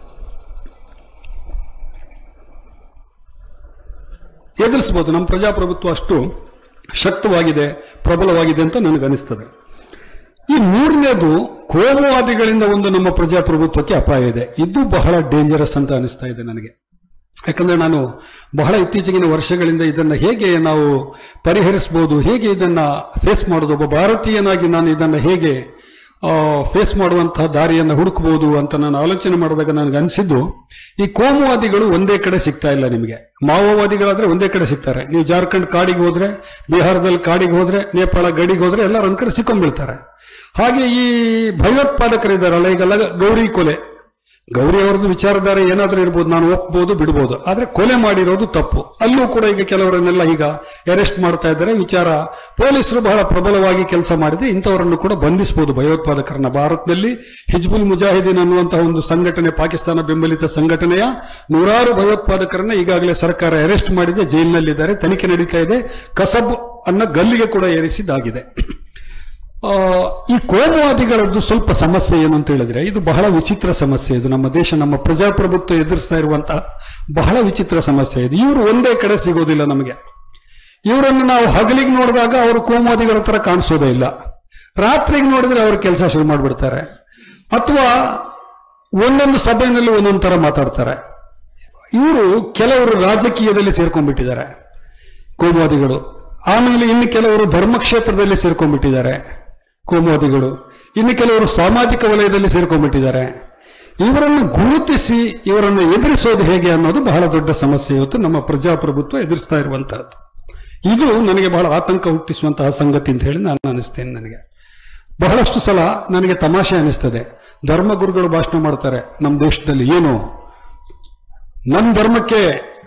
ಎದುರಿಸಬಹುದು ನಮ್ಮ ಪ್ರಜಾಪ್ರಭುತ್ವ ಅಷ್ಟು ಶಕ್ತವಾಗಿದೆ ಪ್ರಬಲವಾಗಿದೆ ಅಂತ ನನಗನಿಸ್ತದೆ ಈ ಮೂರನೇದು ಕೋಮುವಾದಿಗಳಿಂದ ಒಂದು ನಮ್ಮ ಪ್ರಜಾಪ್ರಭುತ್ವಕ್ಕೆ ಅಪಾಯ ಇದೆ ಇದು ಬಹಳ ಡೇಂಜರಸ್ ಅಂತ ಅನಿಸ್ತಾ ಇದೆ ನನಗೆ ಯಾಕಂದ್ರೆ ನಾನು ಬಹಳ ಇತ್ತೀಚೆಗಿನ ವರ್ಷಗಳಿಂದ ಇದನ್ನ ಹೇಗೆ ನಾವು ಪರಿಹರಿಸಬಹುದು ಹೇಗೆ ಇದನ್ನ ಫೇಸ್ ಮಾಡೋದು ಒಬ್ಬ ಭಾರತೀಯನಾಗಿ ನಾನು ಇದನ್ನ ಹೇಗೆ ಫೇಸ್ ಮಾಡುವಂತಹ ದಾರಿಯನ್ನು ಹುಡುಕಬಹುದು ಅಂತ ನಾನು ಆಲೋಚನೆ ಮಾಡಿದಾಗ ನನಗೆ ಅನಿಸಿದ್ದು ಈ ಕೋಮುವಾದಿಗಳು ಒಂದೇ ಕಡೆ ಸಿಗ್ತಾ ಇಲ್ಲ ನಿಮಗೆ ಮಾವೋವಾದಿಗಳಾದ್ರೆ ಒಂದೇ ಕಡೆ ಸಿಗ್ತಾರೆ ನೀವು ಜಾರ್ಖಂಡ್ ಕಾಡಿಗೆ ಹೋದ್ರೆ ಬಿಹಾರದಲ್ಲಿ ಕಾಡಿಗೆ ಹೋದ್ರೆ ನೇಪಾಳ ಗಡಿಗೆ ಹೋದ್ರೆ ಎಲ್ಲರೂ ಒಂದ್ ಕಡೆ ಸಿಕ್ಕೊಂಡ್ಬಿಡ್ತಾರೆ ಹಾಗೆ ಈ ಭಯೋತ್ಪಾದಕರಿದ್ದಾರಲ್ಲ ಈಗೆಲ್ಲ ಗೌರಿ ಕೊಲೆ ಗೌರಿ ಅವರದ್ದು ವಿಚಾರಧಾರೆ ಏನಾದ್ರೂ ಇರ್ಬೋದು ನಾನು ಒಪ್ಬೋದು ಬಿಡ್ಬೋದು ಆದ್ರೆ ಕೊಲೆ ಮಾಡಿರೋದು ತಪ್ಪು ಅಲ್ಲೂ ಕೂಡ ಈಗ ಕೆಲವರನ್ನೆಲ್ಲ ಈಗ ಅರೆಸ್ಟ್ ಮಾಡ್ತಾ ಇದ್ದಾರೆ ವಿಚಾರ ಪೊಲೀಸರು ಬಹಳ ಪ್ರಬಲವಾಗಿ ಕೆಲಸ ಮಾಡಿದೆ ಇಂಥವರನ್ನು ಕೂಡ ಬಂಧಿಸಬಹುದು ಭಯೋತ್ಪಾದಕರನ್ನ ಭಾರತದಲ್ಲಿ ಹಿಜ್ಬುಲ್ ಮುಜಾಹಿದೀನ್ ಅನ್ನುವಂತಹ ಒಂದು ಸಂಘಟನೆ ಪಾಕಿಸ್ತಾನ ಬೆಂಬಲಿತ ಸಂಘಟನೆಯ ನೂರಾರು ಭಯೋತ್ಪಾದಕರನ್ನ ಈಗಾಗಲೇ ಸರ್ಕಾರ ಅರೆಸ್ಟ್ ಮಾಡಿದೆ ಜೈಲಿನಲ್ಲಿದ್ದಾರೆ ತನಿಖೆ ನಡೀತಾ ಇದೆ ಕಸಬ್ ಅನ್ನ ಗಲ್ಲಿಗೆ ಕೂಡ ಏರಿಸಿದ್ದಾಗಿದೆ ಆ, ಈ ಕೋಮುವಾದಿಗಳದ್ದು ಸ್ವಲ್ಪ ಸಮಸ್ಯೆ ಏನು ಅಂತ ಹೇಳಿದ್ರೆ ಇದು ಬಹಳ ವಿಚಿತ್ರ ಸಮಸ್ಯೆ ಇದು ನಮ್ಮ ದೇಶ ನಮ್ಮ ಪ್ರಜಾಪ್ರಭುತ್ವ ಎದುರಿಸ್ತಾ ಇರುವಂತಹ ಬಹಳ ವಿಚಿತ್ರ ಸಮಸ್ಯೆ ಇದು ಇವರು ಒಂದೇ ಕಡೆ ಸಿಗೋದಿಲ್ಲ ನಮಗೆ ಇವರನ್ನು ನಾವು ಹಗಲಿಗೆ ನೋಡಿದಾಗ ಅವರು ಕೋಮುವಾದಿಗಳ ತರ ಕಾಣಿಸೋದೇ ಇಲ್ಲ ರಾತ್ರಿಗೆ ನೋಡಿದ್ರೆ ಅವ್ರ ಕೆಲಸ ಶುರು ಮಾಡಿಬಿಡ್ತಾರೆ ಅಥವಾ ಒಂದೊಂದು ಸಭೆಯಲ್ಲಿ ಒಂದೊಂದು ತರ ಮಾತಾಡ್ತಾರೆ ಇವರು ಕೆಲವರು ರಾಜಕೀಯದಲ್ಲಿ ಸೇರ್ಕೊಂಡ್ಬಿಟ್ಟಿದ್ದಾರೆ ಕೋಮುವಾದಿಗಳು ಆಮೇಲೆ ಇನ್ನು ಕೆಲವರು ಧರ್ಮಕ್ಷೇತ್ರದಲ್ಲಿ ಸೇರ್ಕೊಂಡ್ಬಿಟ್ಟಿದ್ದಾರೆ ಕೋಮುವಾದಿಗಳು ಇನ್ನು ಕೆಲವರು ಸಾಮಾಜಿಕ ವಲಯದಲ್ಲಿ ಸೇರ್ಕೊಂಡ್ಬಿಟ್ಟಿದ್ದಾರೆ ಇವರನ್ನು ಗುರುತಿಸಿ ಇವರನ್ನು ಎದುರಿಸೋದು ಹೇಗೆ ಅನ್ನೋದು ಬಹಳ ದೊಡ್ಡ ಸಮಸ್ಯೆ ಇವತ್ತು ನಮ್ಮ ಪ್ರಜಾಪ್ರಭುತ್ವ ಎದುರಿಸ್ತಾ ಇರುವಂತಹದ್ದು ಇದು ನನಗೆ ಬಹಳ ಆತಂಕ ಹುಟ್ಟಿಸುವಂತಹ ಸಂಗತಿ ಅಂತ ಹೇಳಿ ನಾನು ಅನಿಸ್ತೇನೆ ನನಗೆ ಬಹಳಷ್ಟು ಸಲ ನನಗೆ ತಮಾಷೆ ಅನಿಸ್ತದೆ ಧರ್ಮಗುರುಗಳು ಭಾಷಣ ಮಾಡ್ತಾರೆ ನಮ್ಮ ದೇಶದಲ್ಲಿ ಏನು ನನ್ನ ಧರ್ಮಕ್ಕೆ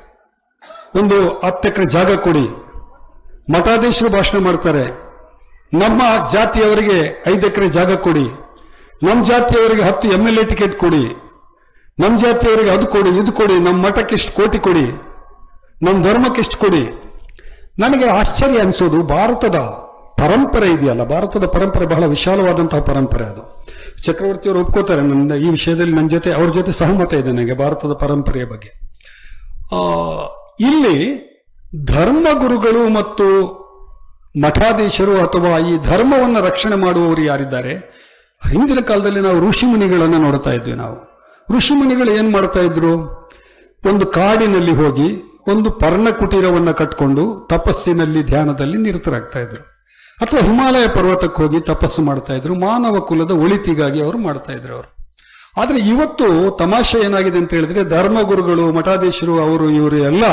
ಒಂದು ಹತ್ತು ಎಕರೆ ಜಾಗ ಕೊಡಿ ಮಠಾಧೀಶರು ಭಾಷಣ ಮಾಡ್ತಾರೆ ನಮ್ಮ ಜಾತಿಯವರಿಗೆ ಐದು ಎಕರೆ ಜಾಗ ಕೊಡಿ ನಮ್ಮ ಜಾತಿಯವರಿಗೆ ಹತ್ತು ಎಂ ಎಲ್ ಎ ಟಿಕೆಟ್ ಕೊಡಿ ನಮ್ಮ ಜಾತಿಯವರಿಗೆ ಅದು ಕೊಡಿ ಇದು ಕೊಡಿ ನಮ್ಮ ಮಠಕ್ಕೆ ಇಷ್ಟು ಕೋಟಿ ಕೊಡಿ ನಮ್ಮ ಧರ್ಮಕ್ಕೆ ಇಷ್ಟು ಕೊಡಿ ನನಗೆ ಆಶ್ಚರ್ಯ ಅನಿಸೋದು ಭಾರತದ ಪರಂಪರೆ ಇದೆಯಲ್ಲ ಭಾರತದ ಪರಂಪರೆ ಬಹಳ ವಿಶಾಲವಾದಂತಹ ಪರಂಪರೆ ಅದು ಚಕ್ರವರ್ತಿಯವರು ಒಪ್ಕೋತಾರೆ ನನ್ನ ಈ ವಿಷಯದಲ್ಲಿ ನನ್ನ ಜೊತೆ ಅವ್ರ ಜೊತೆ ಸಹಮತ ಇದೆ ನನಗೆ ಭಾರತದ ಪರಂಪರೆಯ ಬಗ್ಗೆ ಆ, ಇಲ್ಲಿ ಧರ್ಮಗುರುಗಳು ಮತ್ತು ಮಠಾಧೀಶರು ಅಥವಾ ಈ ಧರ್ಮವನ್ನು ರಕ್ಷಣೆ ಮಾಡುವವರು ಯಾರಿದ್ದಾರೆ ಹಿಂದಿನ ಕಾಲದಲ್ಲಿ ನಾವು ಋಷಿಮುನಿಗಳನ್ನು ನೋಡ್ತಾ ಇದ್ವಿ ನಾವು ಋಷಿಮುನಿಗಳು ಏನ್ ಮಾಡ್ತಾ ಇದ್ರು ಒಂದು ಕಾಡಿನಲ್ಲಿ ಹೋಗಿ ಒಂದು ಪರ್ಣ ಕುಟೀರವನ್ನ ಕಟ್ಕೊಂಡು ತಪಸ್ಸಿನಲ್ಲಿ ಧ್ಯಾನದಲ್ಲಿ ನಿರತರಾಗ್ತಾ ಇದ್ರು ಅಥವಾ ಹಿಮಾಲಯ ಪರ್ವತಕ್ಕೆ ಹೋಗಿ ತಪಸ್ಸು ಮಾಡ್ತಾ ಇದ್ರು ಮಾನವ ಕುಲದ ಒಳಿತಿಗಾಗಿ ಅವರು ಮಾಡ್ತಾ ಇದ್ರು ಅವರು ಆದ್ರೆ ಇವತ್ತು ತಮಾಷೆ ಏನಾಗಿದೆ ಅಂತ ಹೇಳಿದ್ರೆ ಧರ್ಮಗುರುಗಳು ಮಠಾಧೀಶರು ಅವರು ಇವರು ಎಲ್ಲ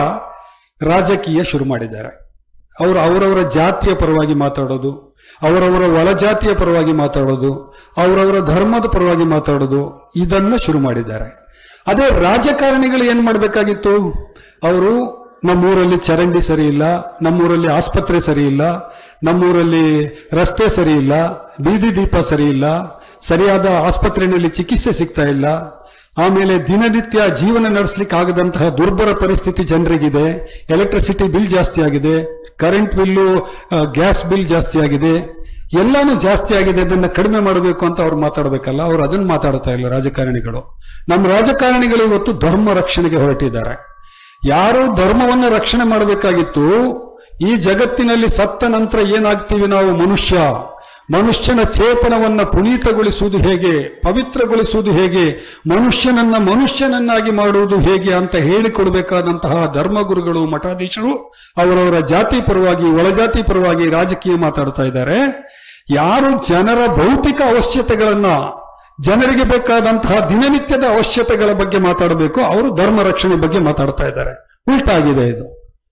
ರಾಜಕೀಯ ಶುರು ಮಾಡಿದ್ದಾರೆ ಅವರು ಅವರವರ ಜಾತಿಯ ಪರವಾಗಿ ಮಾತಾಡೋದು ಅವರವರ ಒಳಜಾತಿಯ ಪರವಾಗಿ ಮಾತಾಡೋದು ಅವರವರ ಧರ್ಮದ ಪರವಾಗಿ ಮಾತಾಡೋದು ಇದನ್ನ ಶುರು ಮಾಡಿದ್ದಾರೆ ಅದೇ ರಾಜಕಾರಣಿಗಳು ಏನ್ ಮಾಡಬೇಕಾಗಿತ್ತು ಅವರು ನಮ್ಮೂರಲ್ಲಿ ಚರಂಡಿ ಸರಿ ಇಲ್ಲ ನಮ್ಮೂರಲ್ಲಿ ಆಸ್ಪತ್ರೆ ಸರಿ ಇಲ್ಲ ನಮ್ಮೂರಲ್ಲಿ ರಸ್ತೆ ಸರಿ ಇಲ್ಲ ಬೀದಿ ದೀಪ ಸರಿ ಇಲ್ಲ ಸರಿಯಾದ ಆಸ್ಪತ್ರೆಯಲ್ಲಿ ಚಿಕಿತ್ಸೆ ಸಿಗ್ತಾ ಇಲ್ಲ ಆಮೇಲೆ ದಿನನಿತ್ಯ ಜೀವನ ನಡೆಸಲಿಕ್ಕೆ ಆಗದಂತಹ ದುರ್ಬರ ಪರಿಸ್ಥಿತಿ ಜನರಿಗಿದೆ ಎಲೆಕ್ಟ್ರಿಸಿಟಿ ಬಿಲ್ ಜಾಸ್ತಿ ಆಗಿದೆ ಕರೆಂಟ್ ಬಿಲ್ಲು ಗ್ಯಾಸ್ ಬಿಲ್ ಜಾಸ್ತಿ ಆಗಿದೆ ಎಲ್ಲಾನು ಜಾಸ್ತಿ ಆಗಿದೆ ಅದನ್ನ ಕಡಿಮೆ ಮಾಡಬೇಕು ಅಂತ ಅವ್ರು ಮಾತಾಡಬೇಕಲ್ಲ ಅವ್ರು ಅದನ್ನ ಮಾತಾಡ್ತಾ ಇಲ್ಲ ರಾಜಕಾರಣಿಗಳು ನಮ್ಮ ರಾಜಕಾರಣಿಗಳು ಇವತ್ತು ಧರ್ಮ ರಕ್ಷಣೆಗೆ ಹೊರಟಿದ್ದಾರೆ ಯಾರು ಧರ್ಮವನ್ನ ರಕ್ಷಣೆ ಮಾಡಬೇಕಾಗಿತ್ತು ಈ ಜಗತ್ತಿನಲ್ಲಿ ಸತ್ತ ನಂತರ ಏನಾಗ್ತೀವಿ ನಾವು ಮನುಷ್ಯ ಮನುಷ್ಯನ ಚೇತನವನ್ನ ಪುನೀತಗೊಳಿಸುವುದು ಹೇಗೆ ಪವಿತ್ರಗೊಳಿಸುವುದು ಹೇಗೆ ಮನುಷ್ಯನನ್ನ ಮನುಷ್ಯನನ್ನಾಗಿ ಮಾಡುವುದು ಹೇಗೆ ಅಂತ ಹೇಳಿಕೊಡ್ಬೇಕಾದಂತಹ ಧರ್ಮಗುರುಗಳು ಮಠಾಧೀಶರು ಅವರವರ ಜಾತಿ ಪರವಾಗಿ ಒಳಜಾತಿ ಪರವಾಗಿ ರಾಜಕೀಯ ಮಾತಾಡ್ತಾ ಇದ್ದಾರೆ ಯಾರು ಜನರ ಭೌತಿಕ ಅವಶ್ಯತೆಗಳನ್ನ ಜನರಿಗೆ ಬೇಕಾದಂತಹ ದಿನನಿತ್ಯದ ಅವಶ್ಯತೆಗಳ ಬಗ್ಗೆ ಮಾತಾಡಬೇಕು ಅವರು ಧರ್ಮ ರಕ್ಷಣೆ ಬಗ್ಗೆ ಮಾತಾಡ್ತಾ ಇದ್ದಾರೆ ಉಲ್ಟಾಗಿದೆ ಇದು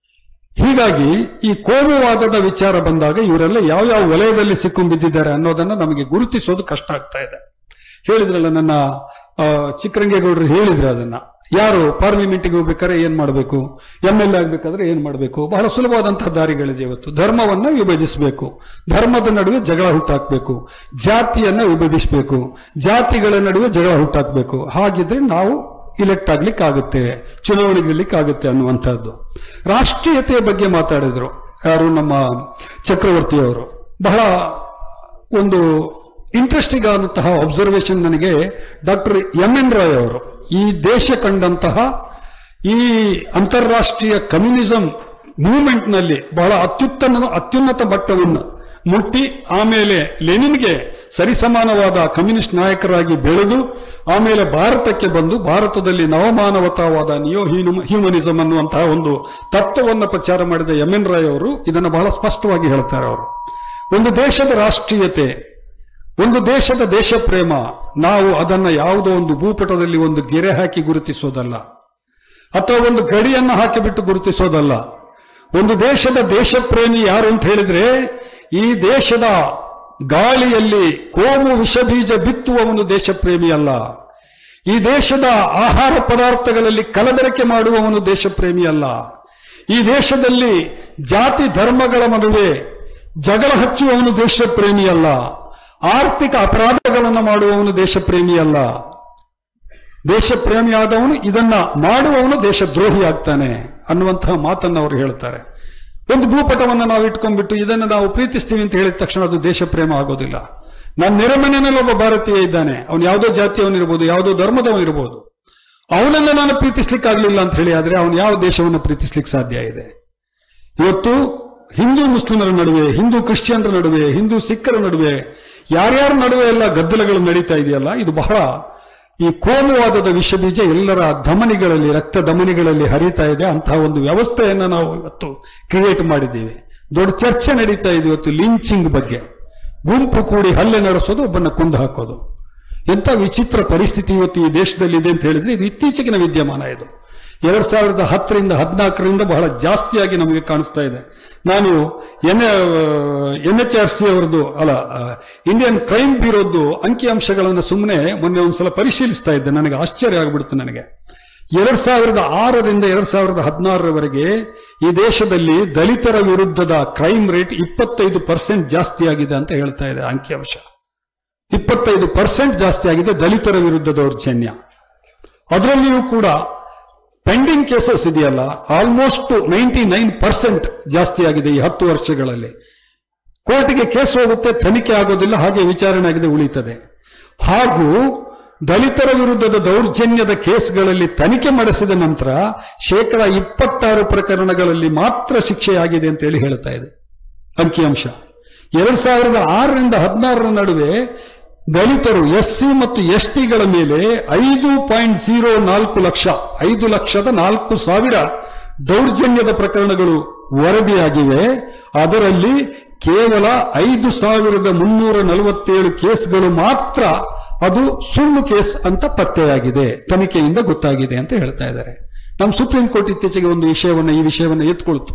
ಹೀಗಾಗಿ ಈ ಕೋಮುವಾದದ ವಿಚಾರ ಬಂದಾಗ ಇವರೆಲ್ಲ ಯಾವ ಯಾವ ವಲಯದಲ್ಲಿ ಸಿಕ್ಕೊಂಡ್ಬಿದ್ದಿದ್ದಾರೆ ಅನ್ನೋದನ್ನ ನಮಗೆ ಗುರುತಿಸೋದು ಕಷ್ಟ ಆಗ್ತಾ ಇದೆ ಹೇಳಿದ್ರಲ್ಲ ನನ್ನ ಆ, ಚಿಕ್ಕರಂಗೇಗೌಡರು ಹೇಳಿದ್ರು ಅದನ್ನ ಯಾರು ಪಾರ್ಲಿಮೆಂಟ್ಗೆ ಹೋಗ್ಬೇಕಾದ್ರೆ ಏನ್ ಮಾಡಬೇಕು ಎಂ ಎಲ್ ಎ ಆಗ್ಬೇಕಾದ್ರೆ ಏನ್ ಮಾಡಬೇಕು ಬಹಳ ಸುಲಭವಾದಂತಹ ದಾರಿಗಳಿದೆ ಇವತ್ತು ಧರ್ಮವನ್ನ ವಿಭಜಿಸಬೇಕು ಧರ್ಮದ ನಡುವೆ ಜಗಳ ಹುಟ್ಟಾಕ್ಬೇಕು ಜಾತಿಯನ್ನ ವಿಭಜಿಸಬೇಕು ಜಾತಿಗಳ ನಡುವೆ ಜಗಳ ಹುಟ್ಟಾಕ್ಬೇಕು ಹಾಗಿದ್ರೆ ನಾವು ಇಲೆಕ್ಟ್ ಆಗ್ಲಿಕ್ಕೆ ಆಗುತ್ತೆ ಚುನಾವಣೆ ಗೆಲ್ಲಿಕ್ಕೆ ಆಗುತ್ತೆ ಅನ್ನುವಂಥದ್ದು ರಾಷ್ಟ್ರೀಯತೆಯ ಬಗ್ಗೆ ಮಾತಾಡಿದ್ರು ಯಾರು ನಮ್ಮ ಚಕ್ರವರ್ತಿಯವರು ಬಹಳ ಒಂದು ಇಂಟ್ರೆಸ್ಟಿಂಗ್ ಆದಂತಹ ಅಬ್ಸರ್ವೇಷನ್ ನನಗೆ ಡಾಕ್ಟರ್ ಎಂ ಎನ್ ರಾಯ್ ಅವರು ಈ ದೇಶ ಕಂಡಂತಹ ಈ ಅಂತಾರಾಷ್ಟ್ರೀಯ ಕಮ್ಯುನಿಸಂ ಮೂವ್ಮೆಂಟ್ ನಲ್ಲಿ ಬಹಳ ಅತ್ಯುತ್ತಮ ಅತ್ಯುನ್ನತ ಮಟ್ಟವನ್ನು ಮುಟ್ಟಿ ಆಮೇಲೆ ಲೆನಿನ್ಗೆ ಸರಿಸಮಾನವಾದ ಕಮ್ಯುನಿಸ್ಟ್ ನಾಯಕರಾಗಿ ಬೆಳೆದು ಆಮೇಲೆ ಭಾರತಕ್ಕೆ ಬಂದು ಭಾರತದಲ್ಲಿ ನವಮಾನವತಾವಾದ ನಿಯೋ ಹ್ಯೂಮನಿಸಂ ಅನ್ನುವಂತಹ ಒಂದು ತತ್ವವನ್ನು ಪ್ರಚಾರ ಮಾಡಿದ ಎಂ ಎನ್ ರಾಯ್ ಅವರು ಇದನ್ನು ಬಹಳ ಸ್ಪಷ್ಟವಾಗಿ ಹೇಳ್ತಾರೆ ಅವರು ಒಂದು ದೇಶದ ರಾಷ್ಟ್ರೀಯತೆ ಒಂದು ದೇಶದ ದೇಶ ಪ್ರೇಮ ನಾವು ಅದನ್ನ ಯಾವುದೋ ಒಂದು ಭೂಪಟದಲ್ಲಿ ಒಂದು ಗೆರೆ ಹಾಕಿ ಗುರುತಿಸೋದಲ್ಲ ಅಥವಾ ಒಂದು ಗಡಿಯನ್ನು ಹಾಕಿಬಿಟ್ಟು ಗುರುತಿಸೋದಲ್ಲ ಒಂದು ದೇಶದ ದೇಶ ಪ್ರೇಮಿ ಯಾರು ಅಂತ ಹೇಳಿದ್ರೆ ಈ ದೇಶದ ಗಾಳಿಯಲ್ಲಿ ಕೋಮು ವಿಷಬೀಜ ಬಿತ್ತುವ ಒಂದು ದೇಶ ಪ್ರೇಮಿ ಅಲ್ಲ ಈ ದೇಶದ ಆಹಾರ ಪದಾರ್ಥಗಳಲ್ಲಿ ಕಲಬೆರಕೆ ಮಾಡುವವನು ದೇಶಪ್ರೇಮಿ ಅಲ್ಲ ಈ ದೇಶದಲ್ಲಿ ಜಾತಿ ಧರ್ಮಗಳ ನಡುವೆ ಜಗಳ ಹಚ್ಚುವವನು ದೇಶಪ್ರೇಮಿ ಅಲ್ಲ ಆರ್ಥಿಕ ಅಪರಾಧಗಳನ್ನು ಮಾಡುವವನು ದೇಶಪ್ರೇಮಿ ಅಲ್ಲ ದೇಶಪ್ರೇಮಿಯಾದವನು ಇದನ್ನ ಮಾಡುವವನು ದೇಶದ್ರೋಹಿ ಆಗ್ತಾನೆ ಅನ್ನುವಂತಹ ಮಾತನ್ನು ಅವರು ಹೇಳ್ತಾರೆ ಒಂದು ಭೂಪಟವನ್ನು ನಾವು ಇಟ್ಕೊಂಡ್ಬಿಟ್ಟು ಇದನ್ನು ನಾವು ಪ್ರೀತಿಸ್ತೀವಿ ಅಂತ ಹೇಳಿದ ತಕ್ಷಣ ಅದು ದೇಶಪ್ರೇಮ ಆಗೋದಿಲ್ಲ ನನ್ನ ನೆರೆಮನೆಯಲ್ಲಿ ಒಬ್ಬ ಭಾರತೀಯ ಇದ್ದಾನೆ ಅವನು ಯಾವುದೋ ಜಾತಿಯವನಿರ್ಬೋದು ಯಾವುದೋ ಧರ್ಮದವನಿರ್ಬೋದು ಅವನನ್ನ ನಾನು ಪ್ರೀತಿಸ್ಲಿಕ್ಕಾಗ್ಲಿಲ್ಲ ಅಂತ ಹೇಳಿ ಆದ್ರೆ ಅವನು ಯಾವ ದೇಶವನ್ನು ಪ್ರೀತಿಸ್ಲಿಕ್ಕೆ ಸಾಧ್ಯ ಇದೆ ಇವತ್ತು ಹಿಂದೂ ಮುಸ್ಲಿಮರ ನಡುವೆ ಹಿಂದೂ ಕ್ರಿಶ್ಚಿಯನ್ರ ನಡುವೆ ಹಿಂದೂ ಸಿಖ್ಖರ ನಡುವೆ ಯಾರ್ಯಾರ ನಡುವೆ ಎಲ್ಲ ಗದ್ದಲಗಳು ನಡೀತಾ ಇದೆಯಲ್ಲ ಇದು ಬಹಳ ಈ ಕೋಮುವಾದದ ವಿಷಬೀಜ ಎಲ್ಲರ ಧಮನಿಗಳಲ್ಲಿ ರಕ್ತ ಧಮನಿಗಳಲ್ಲಿ ಹರಿತಾ ಇದೆ ಅಂತಹ ಒಂದು ವ್ಯವಸ್ಥೆಯನ್ನ ನಾವು ಇವತ್ತು ಕ್ರಿಯೇಟ್ ಮಾಡಿದ್ದೀವಿ ದೊಡ್ಡ ಚರ್ಚೆ ನಡೀತಾ ಇದೆ ಇವತ್ತು ಲಿಂಚಿಂಗ್ ಬಗ್ಗೆ ಗುಂಪು ಕೂಡಿ ಹಲ್ಲೆ ನಡೆಸೋದು ಒಬ್ಬನ ಕುಂದು ಹಾಕೋದು ಎಂತ ವಿಚಿತ್ರ ಪರಿಸ್ಥಿತಿ ಇವತ್ತು ಈ ದೇಶದಲ್ಲಿ ಇದೆ ಅಂತ ಹೇಳಿದ್ರೆ ಇದು ಇತ್ತೀಚೆಗಿನ ವಿದ್ಯಮಾನ ಇದು ಎರಡ್ ಸಾವಿರದ ಹತ್ತರಿಂದ ಹದಿನಾಲ್ಕರಿಂದ ಬಹಳ ಜಾಸ್ತಿಯಾಗಿ ನಮಗೆ ಕಾಣಿಸ್ತಾ ಇದೆ ನಾನು N N H R C ಅವರದ್ದು ಅಲ್ಲ ಇಂಡಿಯನ್ ಕ್ರೈಮ್ ಬ್ಯೂರೋದ್ದು ಅಂಕಿಅಂಶಗಳನ್ನು ಸುಮ್ಮನೆ ಮೊನ್ನೆ ಒಂದ್ಸಲ ಪರಿಶೀಲಿಸ್ತಾ ಇದ್ದೆ ನನಗೆ ಆಶ್ಚರ್ಯ ಆಗ್ಬಿಡ್ತು ನನಗೆ ಎರಡ್ ಸಾವಿರದ ಆರರಿಂದ ಎರಡ್ ಸಾವಿರದ ಹದಿನಾರರವರೆಗೆ ಈ ದೇಶದಲ್ಲಿ ದಲಿತರ ವಿರುದ್ಧದ ಕ್ರೈಮ್ ರೇಟ್ ಇಪ್ಪತ್ತೈದು ಪರ್ಸೆಂಟ್ ಜಾಸ್ತಿ ಆಗಿದೆ ಅಂತ ಹೇಳ್ತಾ ಇದೆ ಅಂಕಿಅಂಶ ಇಪ್ಪತ್ತೈದು ಪರ್ಸೆಂಟ್ ಜಾಸ್ತಿ ಆಗಿದೆ ದಲಿತರ ವಿರುದ್ಧ ದೌರ್ಜನ್ಯ ಅದರಲ್ಲಿಯೂ ಕೂಡ ಪೆಂಡಿಂಗ್ ಕೇಸಸ್ ಇದೆಯಲ್ಲ ಆಲ್ಮೋಸ್ಟ್ ನೈಂಟಿ ನೈನ್ ಪರ್ಸೆಂಟ್ ಜಾಸ್ತಿ ಆಗಿದೆ ಈ ಹತ್ತು ವರ್ಷಗಳಲ್ಲಿ ಕೋರ್ಟ್ಗೆ ಕೇಸ್ ಹೋಗುತ್ತೆ ತನಿಖೆ ಆಗೋದಿಲ್ಲ ಹಾಗೆ ವಿಚಾರಣೆ ಆಗಿದೆ ಉಳಿತದೆ ಹಾಗೂ ದಲಿತರ ವಿರುದ್ಧದ ದೌರ್ಜನ್ಯದ ಕೇಸ್ಗಳಲ್ಲಿ ತನಿಖೆ ಮಾಡಿಸಿದ ನಂತರ ಶೇಕಡ ಇಪ್ಪತ್ತಾರು ಪ್ರಕರಣಗಳಲ್ಲಿ ಮಾತ್ರ ಶಿಕ್ಷೆಯಾಗಿದೆ ಅಂತ ಹೇಳಿ ಹೇಳ್ತಾ ಇದೆ ಅಂಕಿಅಂಶ ಎರಡ್ ಸಾವಿರದ ಆರರಿಂದ ಹದಿನಾರರ ನಡುವೆ ದಲಿತರು ಎಸ್ ಸಿ ಮತ್ತು ಎಸ್ ಟಿಗಳ ಮೇಲೆ ಐದು ಪಾಯಿಂಟ್ ಜೀರೋ ನಾಲ್ಕು ಲಕ್ಷ ಐದು ಲಕ್ಷದ ನಾಲ್ಕು ಸಾವಿರ ದೌರ್ಜನ್ಯದ ಪ್ರಕರಣಗಳು ವರದಿಯಾಗಿವೆ ಅದರಲ್ಲಿ ಕೇವಲ ಐದು ಸಾವಿರದ ಮುನ್ನೂರ ನಲವತ್ತೇಳು ಕೇಸ್ಗಳು ಮಾತ್ರ ಅದು ಸುಳ್ಳು ಕೇಸ್ ಅಂತ ಪತ್ತೆಯಾಗಿದೆ ತನಿಖೆಯಿಂದ ಗೊತ್ತಾಗಿದೆ ಅಂತ ಹೇಳ್ತಾ ಇದ್ದಾರೆ ನಮ್ಮ ಸುಪ್ರೀಂ ಕೋರ್ಟ್ ಇತ್ತೀಚೆಗೆ ಒಂದು ವಿಷಯವನ್ನ ಈ ವಿಷಯವನ್ನ ಎತ್ಕೊಳ್ತು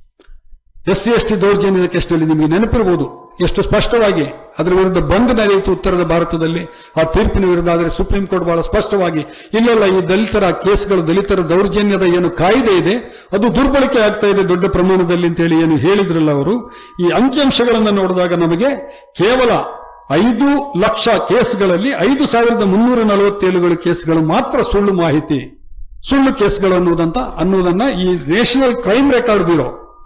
ಎಸ್ ಸಿ ಎಸ್ ಟಿ ದೌರ್ಜನ್ಯದ ಕೇಸ್ನಲ್ಲಿ ನಿಮಗೆ ನೆನಪಿರಬಹುದು ಎಷ್ಟು ಸ್ಪಷ್ಟವಾಗಿ ಅದರ ವಿರುದ್ಧ ಬಂದ್ ನಡೆಯಿತು ಉತ್ತರದ ಭಾರತದಲ್ಲಿ ಆ ತೀರ್ಪಿನ ವಿರುದ್ಧ ಆದರೆ ಸುಪ್ರೀಂ ಕೋರ್ಟ್ ಬಹಳ ಸ್ಪಷ್ಟವಾಗಿ ಇಲ್ಲೆಲ್ಲ ಈ ದಲಿತರ ಕೇಸ್ಗಳು ದಲಿತರ ದೌರ್ಜನ್ಯದ ಏನು ಕಾಯ್ದೆ ಇದೆ ಅದು ದುರ್ಬಳಕೆ ಆಗ್ತಾ ಇದೆ ದೊಡ್ಡ ಪ್ರಮಾಣದಲ್ಲಿ ಅಂತ ಹೇಳಿ ಏನು ಹೇಳಿದ್ರಲ್ಲ ಅವರು ಈ ಅಂಕಿಅಂಶಗಳನ್ನು ನೋಡಿದಾಗ ನಮಗೆ ಕೇವಲ ಐದು ಲಕ್ಷ ಕೇಸ್ಗಳಲ್ಲಿ ಐದು ಸಾವಿರದ ಮುನ್ನೂರ ನಲವತ್ತೇಳುಗಳು ಕೇಸ್ಗಳು ಮಾತ್ರ ಸುಳ್ಳು ಮಾಹಿತಿ ಸುಳ್ಳು ಕೇಸ್ಗಳು ಅನ್ನೋದಂತ ಅನ್ನೋದನ್ನ ಈ ನ್ಯಾಷನಲ್ ಕ್ರೈಮ್ ರೆಕಾರ್ಡ್ ಬ್ಯೂರೋ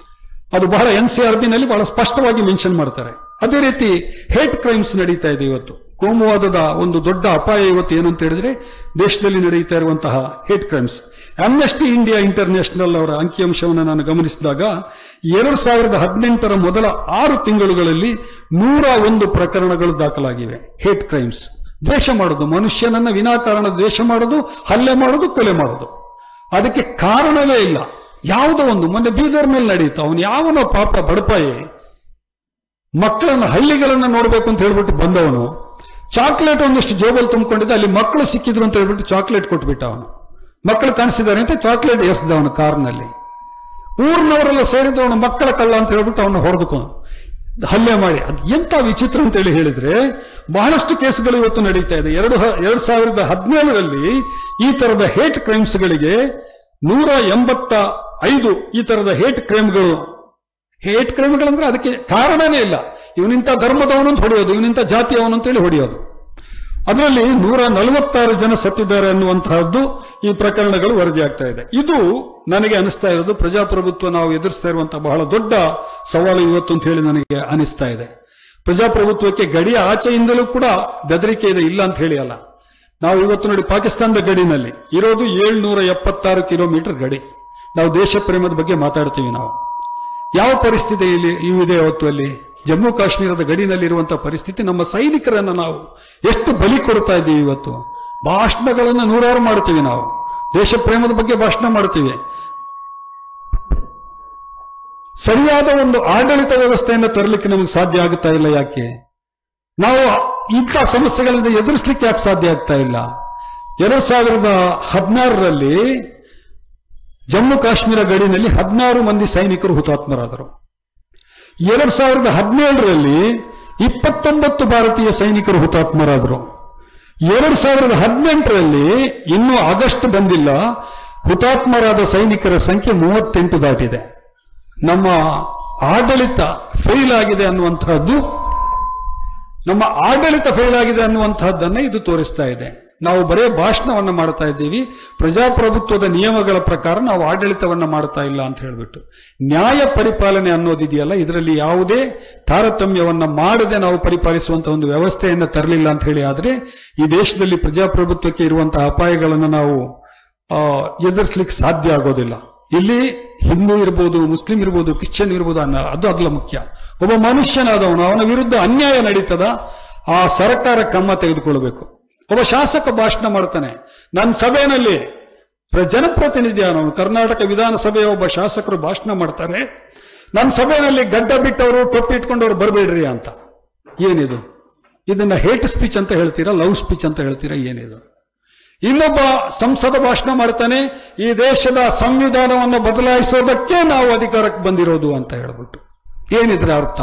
ಅದು ಬಹಳ ಎನ್ ಸಿ ಆರ್ ನಲ್ಲಿ ಬಹಳ ಸ್ಪಷ್ಟವಾಗಿ ಮೆನ್ಷನ್ ಮಾಡ್ತಾರೆ ಅದೇ ರೀತಿ ಹೇಟ್ ಕ್ರೈಮ್ಸ್ ನಡೀತಾ ಇದೆ ಇವತ್ತು ಕೋಮುವಾದದ ಒಂದು ದೊಡ್ಡ ಅಪಾಯ ಇವತ್ತು ಏನು ಅಂತ ಹೇಳಿದ್ರೆ ದೇಶದಲ್ಲಿ ನಡೀತಾ ಇರುವಂತಹ hate crimes Amnesty India International ಅವರ ಅಂಕಿಅಂಶವನ್ನು ನಾನು ಗಮನಿಸಿದಾಗ ಎರಡ್ ಸಾವಿರದ ಹದಿನೆಂಟರ ಮೊದಲ ಆರು ತಿಂಗಳುಗಳಲ್ಲಿ ನೂರ ಒಂದು ಪ್ರಕರಣಗಳು ದಾಖಲಾಗಿವೆ ಹೇಟ್ ಕ್ರೈಮ್ಸ್ ದ್ವೇಷ ಮಾಡೋದು ಮನುಷ್ಯನನ್ನ ವಿನಾಕಾರಣ ದ್ವೇಷ ಮಾಡೋದು ಹಲ್ಲೆ ಮಾಡೋದು ಕೊಲೆ ಮಾಡೋದು ಅದಕ್ಕೆ ಕಾರಣವೇ ಇಲ್ಲ ಯಾವುದೋ ಒಂದು ಮೊನ್ನೆ ಬೀದರ್ ಮೇಲೆ ನಡೀತು ಅವನು ಯಾವನೋ ಪಾಪ ಬಡಪಾಯಿ ಮಕ್ಕಳನ್ನ ಹಳ್ಳಿಗಳನ್ನ ನೋಡ್ಬೇಕು ಅಂತ ಹೇಳ್ಬಿಟ್ಟು ಬಂದವನು ಚಾಕ್ಲೇಟ್ ಒಂದಿಷ್ಟು ಜೋಬಲ್ ತುಂಬಿಕೊಂಡಿದ್ದ ಅಲ್ಲಿ ಮಕ್ಕಳು ಸಿಕ್ಕಿದ್ರು ಅಂತ ಹೇಳ್ಬಿಟ್ಟು ಚಾಕ್ಲೇಟ್ ಕೊಟ್ಬಿಟ್ಟ ಅವನು ಮಕ್ಕಳು ಕಾಣಿಸಿದ್ದಾರೆ ಅಂತ ಚಾಕ್ಲೇಟ್ ಎಸ್ದ ಅವನು ಕಾರ್ನಲ್ಲಿ ಊರಿನವರೆಲ್ಲ ಸೇರಿದವನು ಮಕ್ಕಳ ಕಳ್ಳ ಅಂತ ಹೇಳ್ಬಿಟ್ಟು ಅವನು ಹೊಡೆದುಕೊಂಡು ಹಲ್ಲೆ ಮಾಡಿ ಅದು ಎಂತ ವಿಚಿತ್ರ ಅಂತ ಹೇಳಿ ಹೇಳಿದ್ರೆ ಬಹಳಷ್ಟು ಕೇಸ್ಗಳು ಇವತ್ತು ನಡೀತಾ ಇದೆ ಎರಡು ಹ- ಎರಡ್ ಸಾವಿರದ ಹದಿನೇಳರಲ್ಲಿ ಈ ತರದ ಹೇಟ್ ಕ್ರೈಮ್ಸ್ಗಳಿಗೆ ನೂರ ಎಂಬತ್ತ ಐದು ಈ ತರದ ಹೇಟ್ ಕ್ರೈಮ್ಗಳು ಹೇಟ್ ಕ್ರೈಮ್ಗಳಂದ್ರೆ ಅದಕ್ಕೆ ಕಾರಣನೇ ಇಲ್ಲ ಇವನಿಂತ ಧರ್ಮದವನು ಅಂತ ಹೊಡೆಯೋದು ಇವನಿಂತ ಜಾತಿಯವನು ಅಂತೇಳಿ ಹೊಡೆಯೋದು ಅದರಲ್ಲಿ ನೂರ ನಲವತ್ತಾರು ಜನ ಸತ್ತಿದ್ದಾರೆ ಅನ್ನುವಂತಹದ್ದು ಈ ಪ್ರಕರಣಗಳು ವರದಿಯಾಗ್ತಾ ಇದೆ ಇದು ನನಗೆ ಅನಿಸ್ತಾ ಇರೋದು ಪ್ರಜಾಪ್ರಭುತ್ವ ನಾವು ಎದುರಿಸ್ತಾ ಇರುವಂತಹ ಬಹಳ ದೊಡ್ಡ ಸವಾಲು ಇವತ್ತು ಅಂತ ಹೇಳಿ ನನಗೆ ಅನಿಸ್ತಾ ಇದೆ ಪ್ರಜಾಪ್ರಭುತ್ವಕ್ಕೆ ಗಡಿಯ ಆಚೆಯಿಂದಲೂ ಕೂಡ ಬೆದರಿಕೆ ಇದೆ ಇಲ್ಲ ಅಂತ ಹೇಳಿ ಅಲ್ಲ ನಾವು ಇವತ್ತು ನೋಡಿ ಪಾಕಿಸ್ತಾನದ ಗಡಿನಲ್ಲಿ ಇರೋದು ಏಳ್ನೂರ ಎಪ್ಪತ್ತಾರು ಕಿಲೋಮೀಟರ್ ಗಡಿ ನಾವು ದೇಶ ಪ್ರೇಮದ ಬಗ್ಗೆ ಮಾತಾಡ್ತೀವಿ ನಾವು ಯಾವ ಪರಿಸ್ಥಿತಿ ಇಲ್ಲಿ ಇದೆ ಅವತ್ತು ಅಲ್ಲಿ ಜಮ್ಮು ಕಾಶ್ಮೀರದ ಗಡಿನಲ್ಲಿರುವಂತಹ ಪರಿಸ್ಥಿತಿ ನಮ್ಮ ಸೈನಿಕರನ್ನ ನಾವು ಎಷ್ಟು ಬಲಿ ಕೊಡ್ತಾ ಇದ್ದೀವಿ ಇವತ್ತು ಭಾಷಣಗಳನ್ನ ನೂರಾರು ಮಾಡ್ತೀವಿ ನಾವು ದೇಶ ಪ್ರೇಮದ ಬಗ್ಗೆ ಭಾಷಣ ಮಾಡ್ತೀವಿ ಸರಿಯಾದ ಒಂದು ಆಡಳಿತ ವ್ಯವಸ್ಥೆಯನ್ನು ತರಲಿಕ್ಕೆ ನಮಗೆ ಸಾಧ್ಯ ಆಗುತ್ತಾ ಇಲ್ಲ ಯಾಕೆ ನಾವು ಇಂಥ ಸಮಸ್ಯೆಗಳಿಂದ ಎದುರಿಸಲಿಕ್ಕೆ ಯಾಕೆ ಸಾಧ್ಯ ಆಗ್ತಾ ಇಲ್ಲ ಎರಡ್ ಸಾವಿರದ ಹದಿನಾರರಲ್ಲಿ ಜಮ್ಮು ಕಾಶ್ಮೀರ ಗಡಿನಲ್ಲಿ ಹದಿನಾರು ಮಂದಿ ಸೈನಿಕರು ಹುತಾತ್ಮರಾದರು ಎರಡ್ ಸಾವಿರದ ಹದಿನೇಳರಲ್ಲಿ ಇಪ್ಪತ್ತೊಂಬತ್ತು ಭಾರತೀಯ ಸೈನಿಕರು ಹುತಾತ್ಮರಾದರು ಎರಡು ಸಾವಿರದ ಹದಿನೆಂಟರಲ್ಲಿ ಇನ್ನೂ ಆಗಸ್ಟ್ ಬಂದಿಲ್ಲ ಹುತಾತ್ಮರಾದ ಸೈನಿಕರ ಸಂಖ್ಯೆ ಮೂವತ್ತೆಂಟು ದಾಟಿದೆ ನಮ್ಮ ಆಡಳಿತ ಫೇಲ್ ಆಗಿದೆ ಅನ್ನುವಂತಹದ್ದು ನಮ್ಮ ಆಡಳಿತ ಫೇಲ್ ಆಗಿದೆ ಅನ್ನುವಂತಹದ್ದನ್ನ ಇದು ತೋರಿಸ್ತಾ ಇದೆ ನಾವು ಬರೇ ಭಾಷಣವನ್ನ ಮಾಡ್ತಾ ಇದ್ದೀವಿ ಪ್ರಜಾಪ್ರಭುತ್ವದ ನಿಯಮಗಳ ಪ್ರಕಾರ ನಾವು ಆಡಳಿತವನ್ನ ಮಾಡ್ತಾ ಇಲ್ಲ ಅಂತ ಹೇಳ್ಬಿಟ್ಟು ನ್ಯಾಯ ಪರಿಪಾಲನೆ ಅನ್ನೋದಿದೆಯಲ್ಲ ಇದರಲ್ಲಿ ಯಾವುದೇ ತಾರತಮ್ಯವನ್ನ ಮಾಡದೆ ನಾವು ಪರಿಪಾಲಿಸುವಂತಹ ಒಂದು ವ್ಯವಸ್ಥೆಯನ್ನ ತರಲಿಲ್ಲ ಅಂತ ಹೇಳಿ ಆದ್ರೆ ಈ ದೇಶದಲ್ಲಿ ಪ್ರಜಾಪ್ರಭುತ್ವಕ್ಕೆ ಇರುವಂತಹ ಅಪಾಯಗಳನ್ನು ನಾವು ಆ, ಎದುರಿಸ್ಲಿಕ್ಕೆ ಸಾಧ್ಯ ಆಗೋದಿಲ್ಲ ಇಲ್ಲಿ ಹಿಂದೂ ಇರ್ಬೋದು ಮುಸ್ಲಿಂ ಇರ್ಬೋದು ಕ್ರಿಶ್ಚಿಯನ್ ಇರ್ಬೋದು ಅನ್ನೋ ಅದು ಅದಲ್ಲ ಮುಖ್ಯ ಒಬ್ಬ ಮನುಷ್ಯನಾದವನು ಅವನ ವಿರುದ್ಧ ಅನ್ಯಾಯ ನಡೀತದ ಆ ಸರ್ಕಾರ ಕ್ರಮ ತೆಗೆದುಕೊಳ್ಬೇಕು ಒಬ್ಬ ಶಾಸಕ ಭಾಷಣ ಮಾಡ್ತಾನೆ ನನ್ನ ಸಭೆಯಲ್ಲಿ ಪ್ರ- ಜನಪ್ರತಿನಿಧಿ ಅವನು ಕರ್ನಾಟಕ ವಿಧಾನಸಭೆಯ ಒಬ್ಬ ಶಾಸಕರು ಭಾಷಣ ಮಾಡ್ತಾರೆ ನನ್ನ ಸಭೆಯಲ್ಲಿ ಗಡ್ಡ ಬಿಟ್ಟವರು ಟೊಪ್ಪಿ ಇಟ್ಕೊಂಡವ್ರು ಬರಬೇಡ್ರಿ ಅಂತ ಏನಿದು ಇದನ್ನ ಹೇಟ್ ಸ್ಪೀಚ್ ಅಂತ ಹೇಳ್ತೀರಾ ಲವ್ ಸ್ಪೀಚ್ ಅಂತ ಹೇಳ್ತೀರಾ ಏನಿದು ಇನ್ನೊಬ್ಬ ಸಂಸದ ಭಾಷಣ ಮಾಡ್ತಾನೆ ಈ ದೇಶದ ಸಂವಿಧಾನವನ್ನು ಬದಲಾಯಿಸೋದಕ್ಕೆ ನಾವು ಅಧಿಕಾರಕ್ಕೆ ಬಂದಿರೋದು ಅಂತ ಹೇಳ್ಬಿಟ್ಟು ಏನಿದ್ರೆ ಅರ್ಥ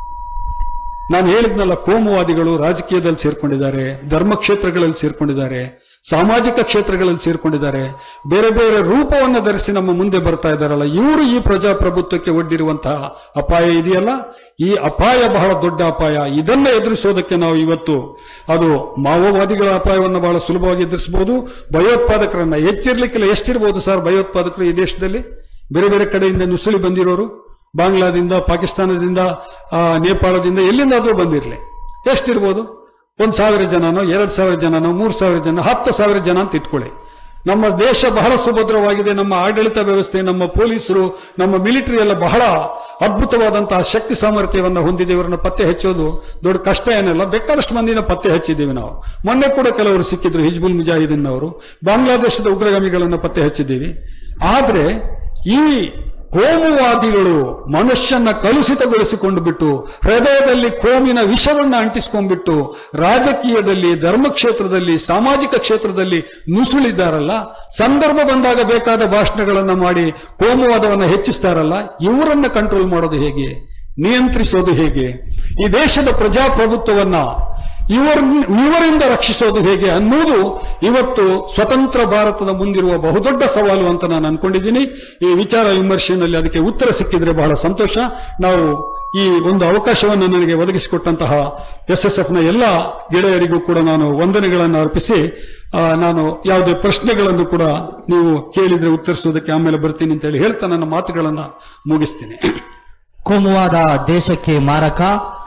ನಾನು ಹೇಳಿದ್ನಲ್ಲ ಕೋಮುವಾದಿಗಳು ರಾಜಕೀಯದಲ್ಲಿ ಸೇರ್ಕೊಂಡಿದ್ದಾರೆ ಧರ್ಮ ಕ್ಷೇತ್ರಗಳಲ್ಲಿ ಸೇರ್ಕೊಂಡಿದ್ದಾರೆ ಸಾಮಾಜಿಕ ಕ್ಷೇತ್ರಗಳಲ್ಲಿ ಸೇರ್ಕೊಂಡಿದ್ದಾರೆ ಬೇರೆ ಬೇರೆ ರೂಪವನ್ನು ಧರಿಸಿ ನಮ್ಮ ಮುಂದೆ ಬರ್ತಾ ಇದ್ದಾರಲ್ಲ ಇವರು ಈ ಪ್ರಜಾಪ್ರಭುತ್ವಕ್ಕೆ ಒಡ್ಡಿರುವಂತಹ ಅಪಾಯ ಇದೆಯಲ್ಲ ಈ ಅಪಾಯ ಬಹಳ ದೊಡ್ಡ ಅಪಾಯ ಇದನ್ನ ಎದುರಿಸೋದಕ್ಕೆ ನಾವು ಇವತ್ತು ಅದು ಮಾವೋವಾದಿಗಳ ಅಪಾಯವನ್ನು ಬಹಳ ಸುಲಭವಾಗಿ ಎದುರಿಸಬಹುದು ಭಯೋತ್ಪಾದಕರನ್ನ ಹೆಚ್ಚಿರ್ಲಿಕ್ಕಿಲ್ಲ ಎಷ್ಟಿರ್ಬೋದು ಸರ್ ಭಯೋತ್ಪಾದಕರು ಈ ದೇಶದಲ್ಲಿ ಬೇರೆ ಬೇರೆ ಕಡೆಯಿಂದ ನುಸುಳಿ ಬಂದಿರೋರು ಬಾಂಗ್ಲಾದಿಂದ ಪಾಕಿಸ್ತಾನದಿಂದ ಆ, ನೇಪಾಳದಿಂದ ಎಲ್ಲಿಂದಾದ್ರೂ ಬಂದಿರಲಿ ಎಷ್ಟಿರ್ಬೋದು ಒಂದ್ ಸಾವಿರ ಜನನೋ ಎರಡ್ ಸಾವಿರ ಜನನೋ ಮೂರ್ ಸಾವಿರ ಜನ ಹತ್ತು ಸಾವಿರ ಜನ ಅಂತ ಇಟ್ಕೊಳ್ಳಿ ನಮ್ಮ ದೇಶ ಬಹಳ ಸುಭದ್ರವಾಗಿದೆ ನಮ್ಮ ಆಡಳಿತ ವ್ಯವಸ್ಥೆ ನಮ್ಮ ಪೊಲೀಸರು ನಮ್ಮ ಮಿಲಿಟರಿ ಎಲ್ಲ ಬಹಳ ಅದ್ಭುತವಾದಂತಹ ಶಕ್ತಿ ಸಾಮರ್ಥ್ಯವನ್ನು ಹೊಂದಿದೆ ಇವರನ್ನ ಪತ್ತೆ ಹಚ್ಚೋದು ದೊಡ್ಡ ಕಷ್ಟ ಏನಲ್ಲ ಬೇಕಾದಷ್ಟು ಮಂದಿನ ಪತ್ತೆ ಹಚ್ಚಿದ್ದೀವಿ ನಾವು ಮೊನ್ನೆ ಕೂಡ ಕೆಲವರು ಸಿಕ್ಕಿದ್ರು ಹಿಜ್ಬುಲ್ ಮುಜಾಹಿದೀನ್ ಅವರು ಬಾಂಗ್ಲಾದೇಶದ ಉಗ್ರಗಾಮಿಗಳನ್ನ ಪತ್ತೆ ಹಚ್ಚಿದ್ದೀವಿ ಆದ್ರೆ ಈ ಕೋಮುವಾದಿಗಳು ಮನುಷ್ಯನ ಕಲುಷಿತಗೊಳಿಸಿಕೊಂಡು ಬಿಟ್ಟು ಹೃದಯದಲ್ಲಿ ಕೋಮಿನ ವಿಷವನ್ನ ಅಂಟಿಸ್ಕೊಂಡ್ಬಿಟ್ಟು ರಾಜಕೀಯದಲ್ಲಿ ಧರ್ಮ ಕ್ಷೇತ್ರದಲ್ಲಿ ಸಾಮಾಜಿಕ ಕ್ಷೇತ್ರದಲ್ಲಿ ನುಸುಳಿದ್ದಾರಲ್ಲ ಸಂದರ್ಭ ಬಂದಾಗ ಬೇಕಾದ ಭಾಷಣಗಳನ್ನ ಮಾಡಿ ಕೋಮುವಾದವನ್ನ ಹೆಚ್ಚಿಸ್ತಾರಲ್ಲ ಇವರನ್ನ ಕಂಟ್ರೋಲ್ ಮಾಡೋದು ಹೇಗೆ ನಿಯಂತ್ರಿಸೋದು ಹೇಗೆ ಈ ದೇಶದ ಪ್ರಜಾಪ್ರಭುತ್ವವನ್ನ ಇವರ ಇವರಿಂದ ರಕ್ಷಿಸೋದು ಹೇಗೆ ಅನ್ನುವುದು ಇವತ್ತು ಸ್ವತಂತ್ರ ಭಾರತದ ಮುಂದಿರುವ ಬಹುದೊಡ್ಡ ಸವಾಲು ಅಂತ ನಾನು ಅನ್ಕೊಂಡಿದ್ದೀನಿ ಈ ವಿಚಾರ ವಿಮರ್ಶೆಯಲ್ಲಿ ಅದಕ್ಕೆ ಉತ್ತರ ಸಿಕ್ಕಿದ್ರೆ ಬಹಳ ಸಂತೋಷ ನಾವು ಈ ಒಂದು ಅವಕಾಶವನ್ನು ನನಗೆ ಒದಗಿಸಿಕೊಟ್ಟಂತಹ ಎಸ್ ಎಸ್ ಎಫ್ ನ ಎಲ್ಲ ಗೆಳೆಯರಿಗೂ ಕೂಡ ನಾನು ವಂದನೆಗಳನ್ನು ಅರ್ಪಿಸಿ ಆ, ನಾನು ಯಾವುದೇ ಪ್ರಶ್ನೆಗಳನ್ನು ಕೂಡ ನೀವು ಕೇಳಿದ್ರೆ ಉತ್ತರಿಸುವುದಕ್ಕೆ ಆಮೇಲೆ ಬರ್ತೀನಿ ಅಂತ ಹೇಳಿ ಹೇಳ್ತಾ ನನ್ನ ಮಾತುಗಳನ್ನ ಮುಗಿಸ್ತೀನಿ ಕೋಮುವಾದ ದೇಶಕ್ಕೆ ಮಾರಕ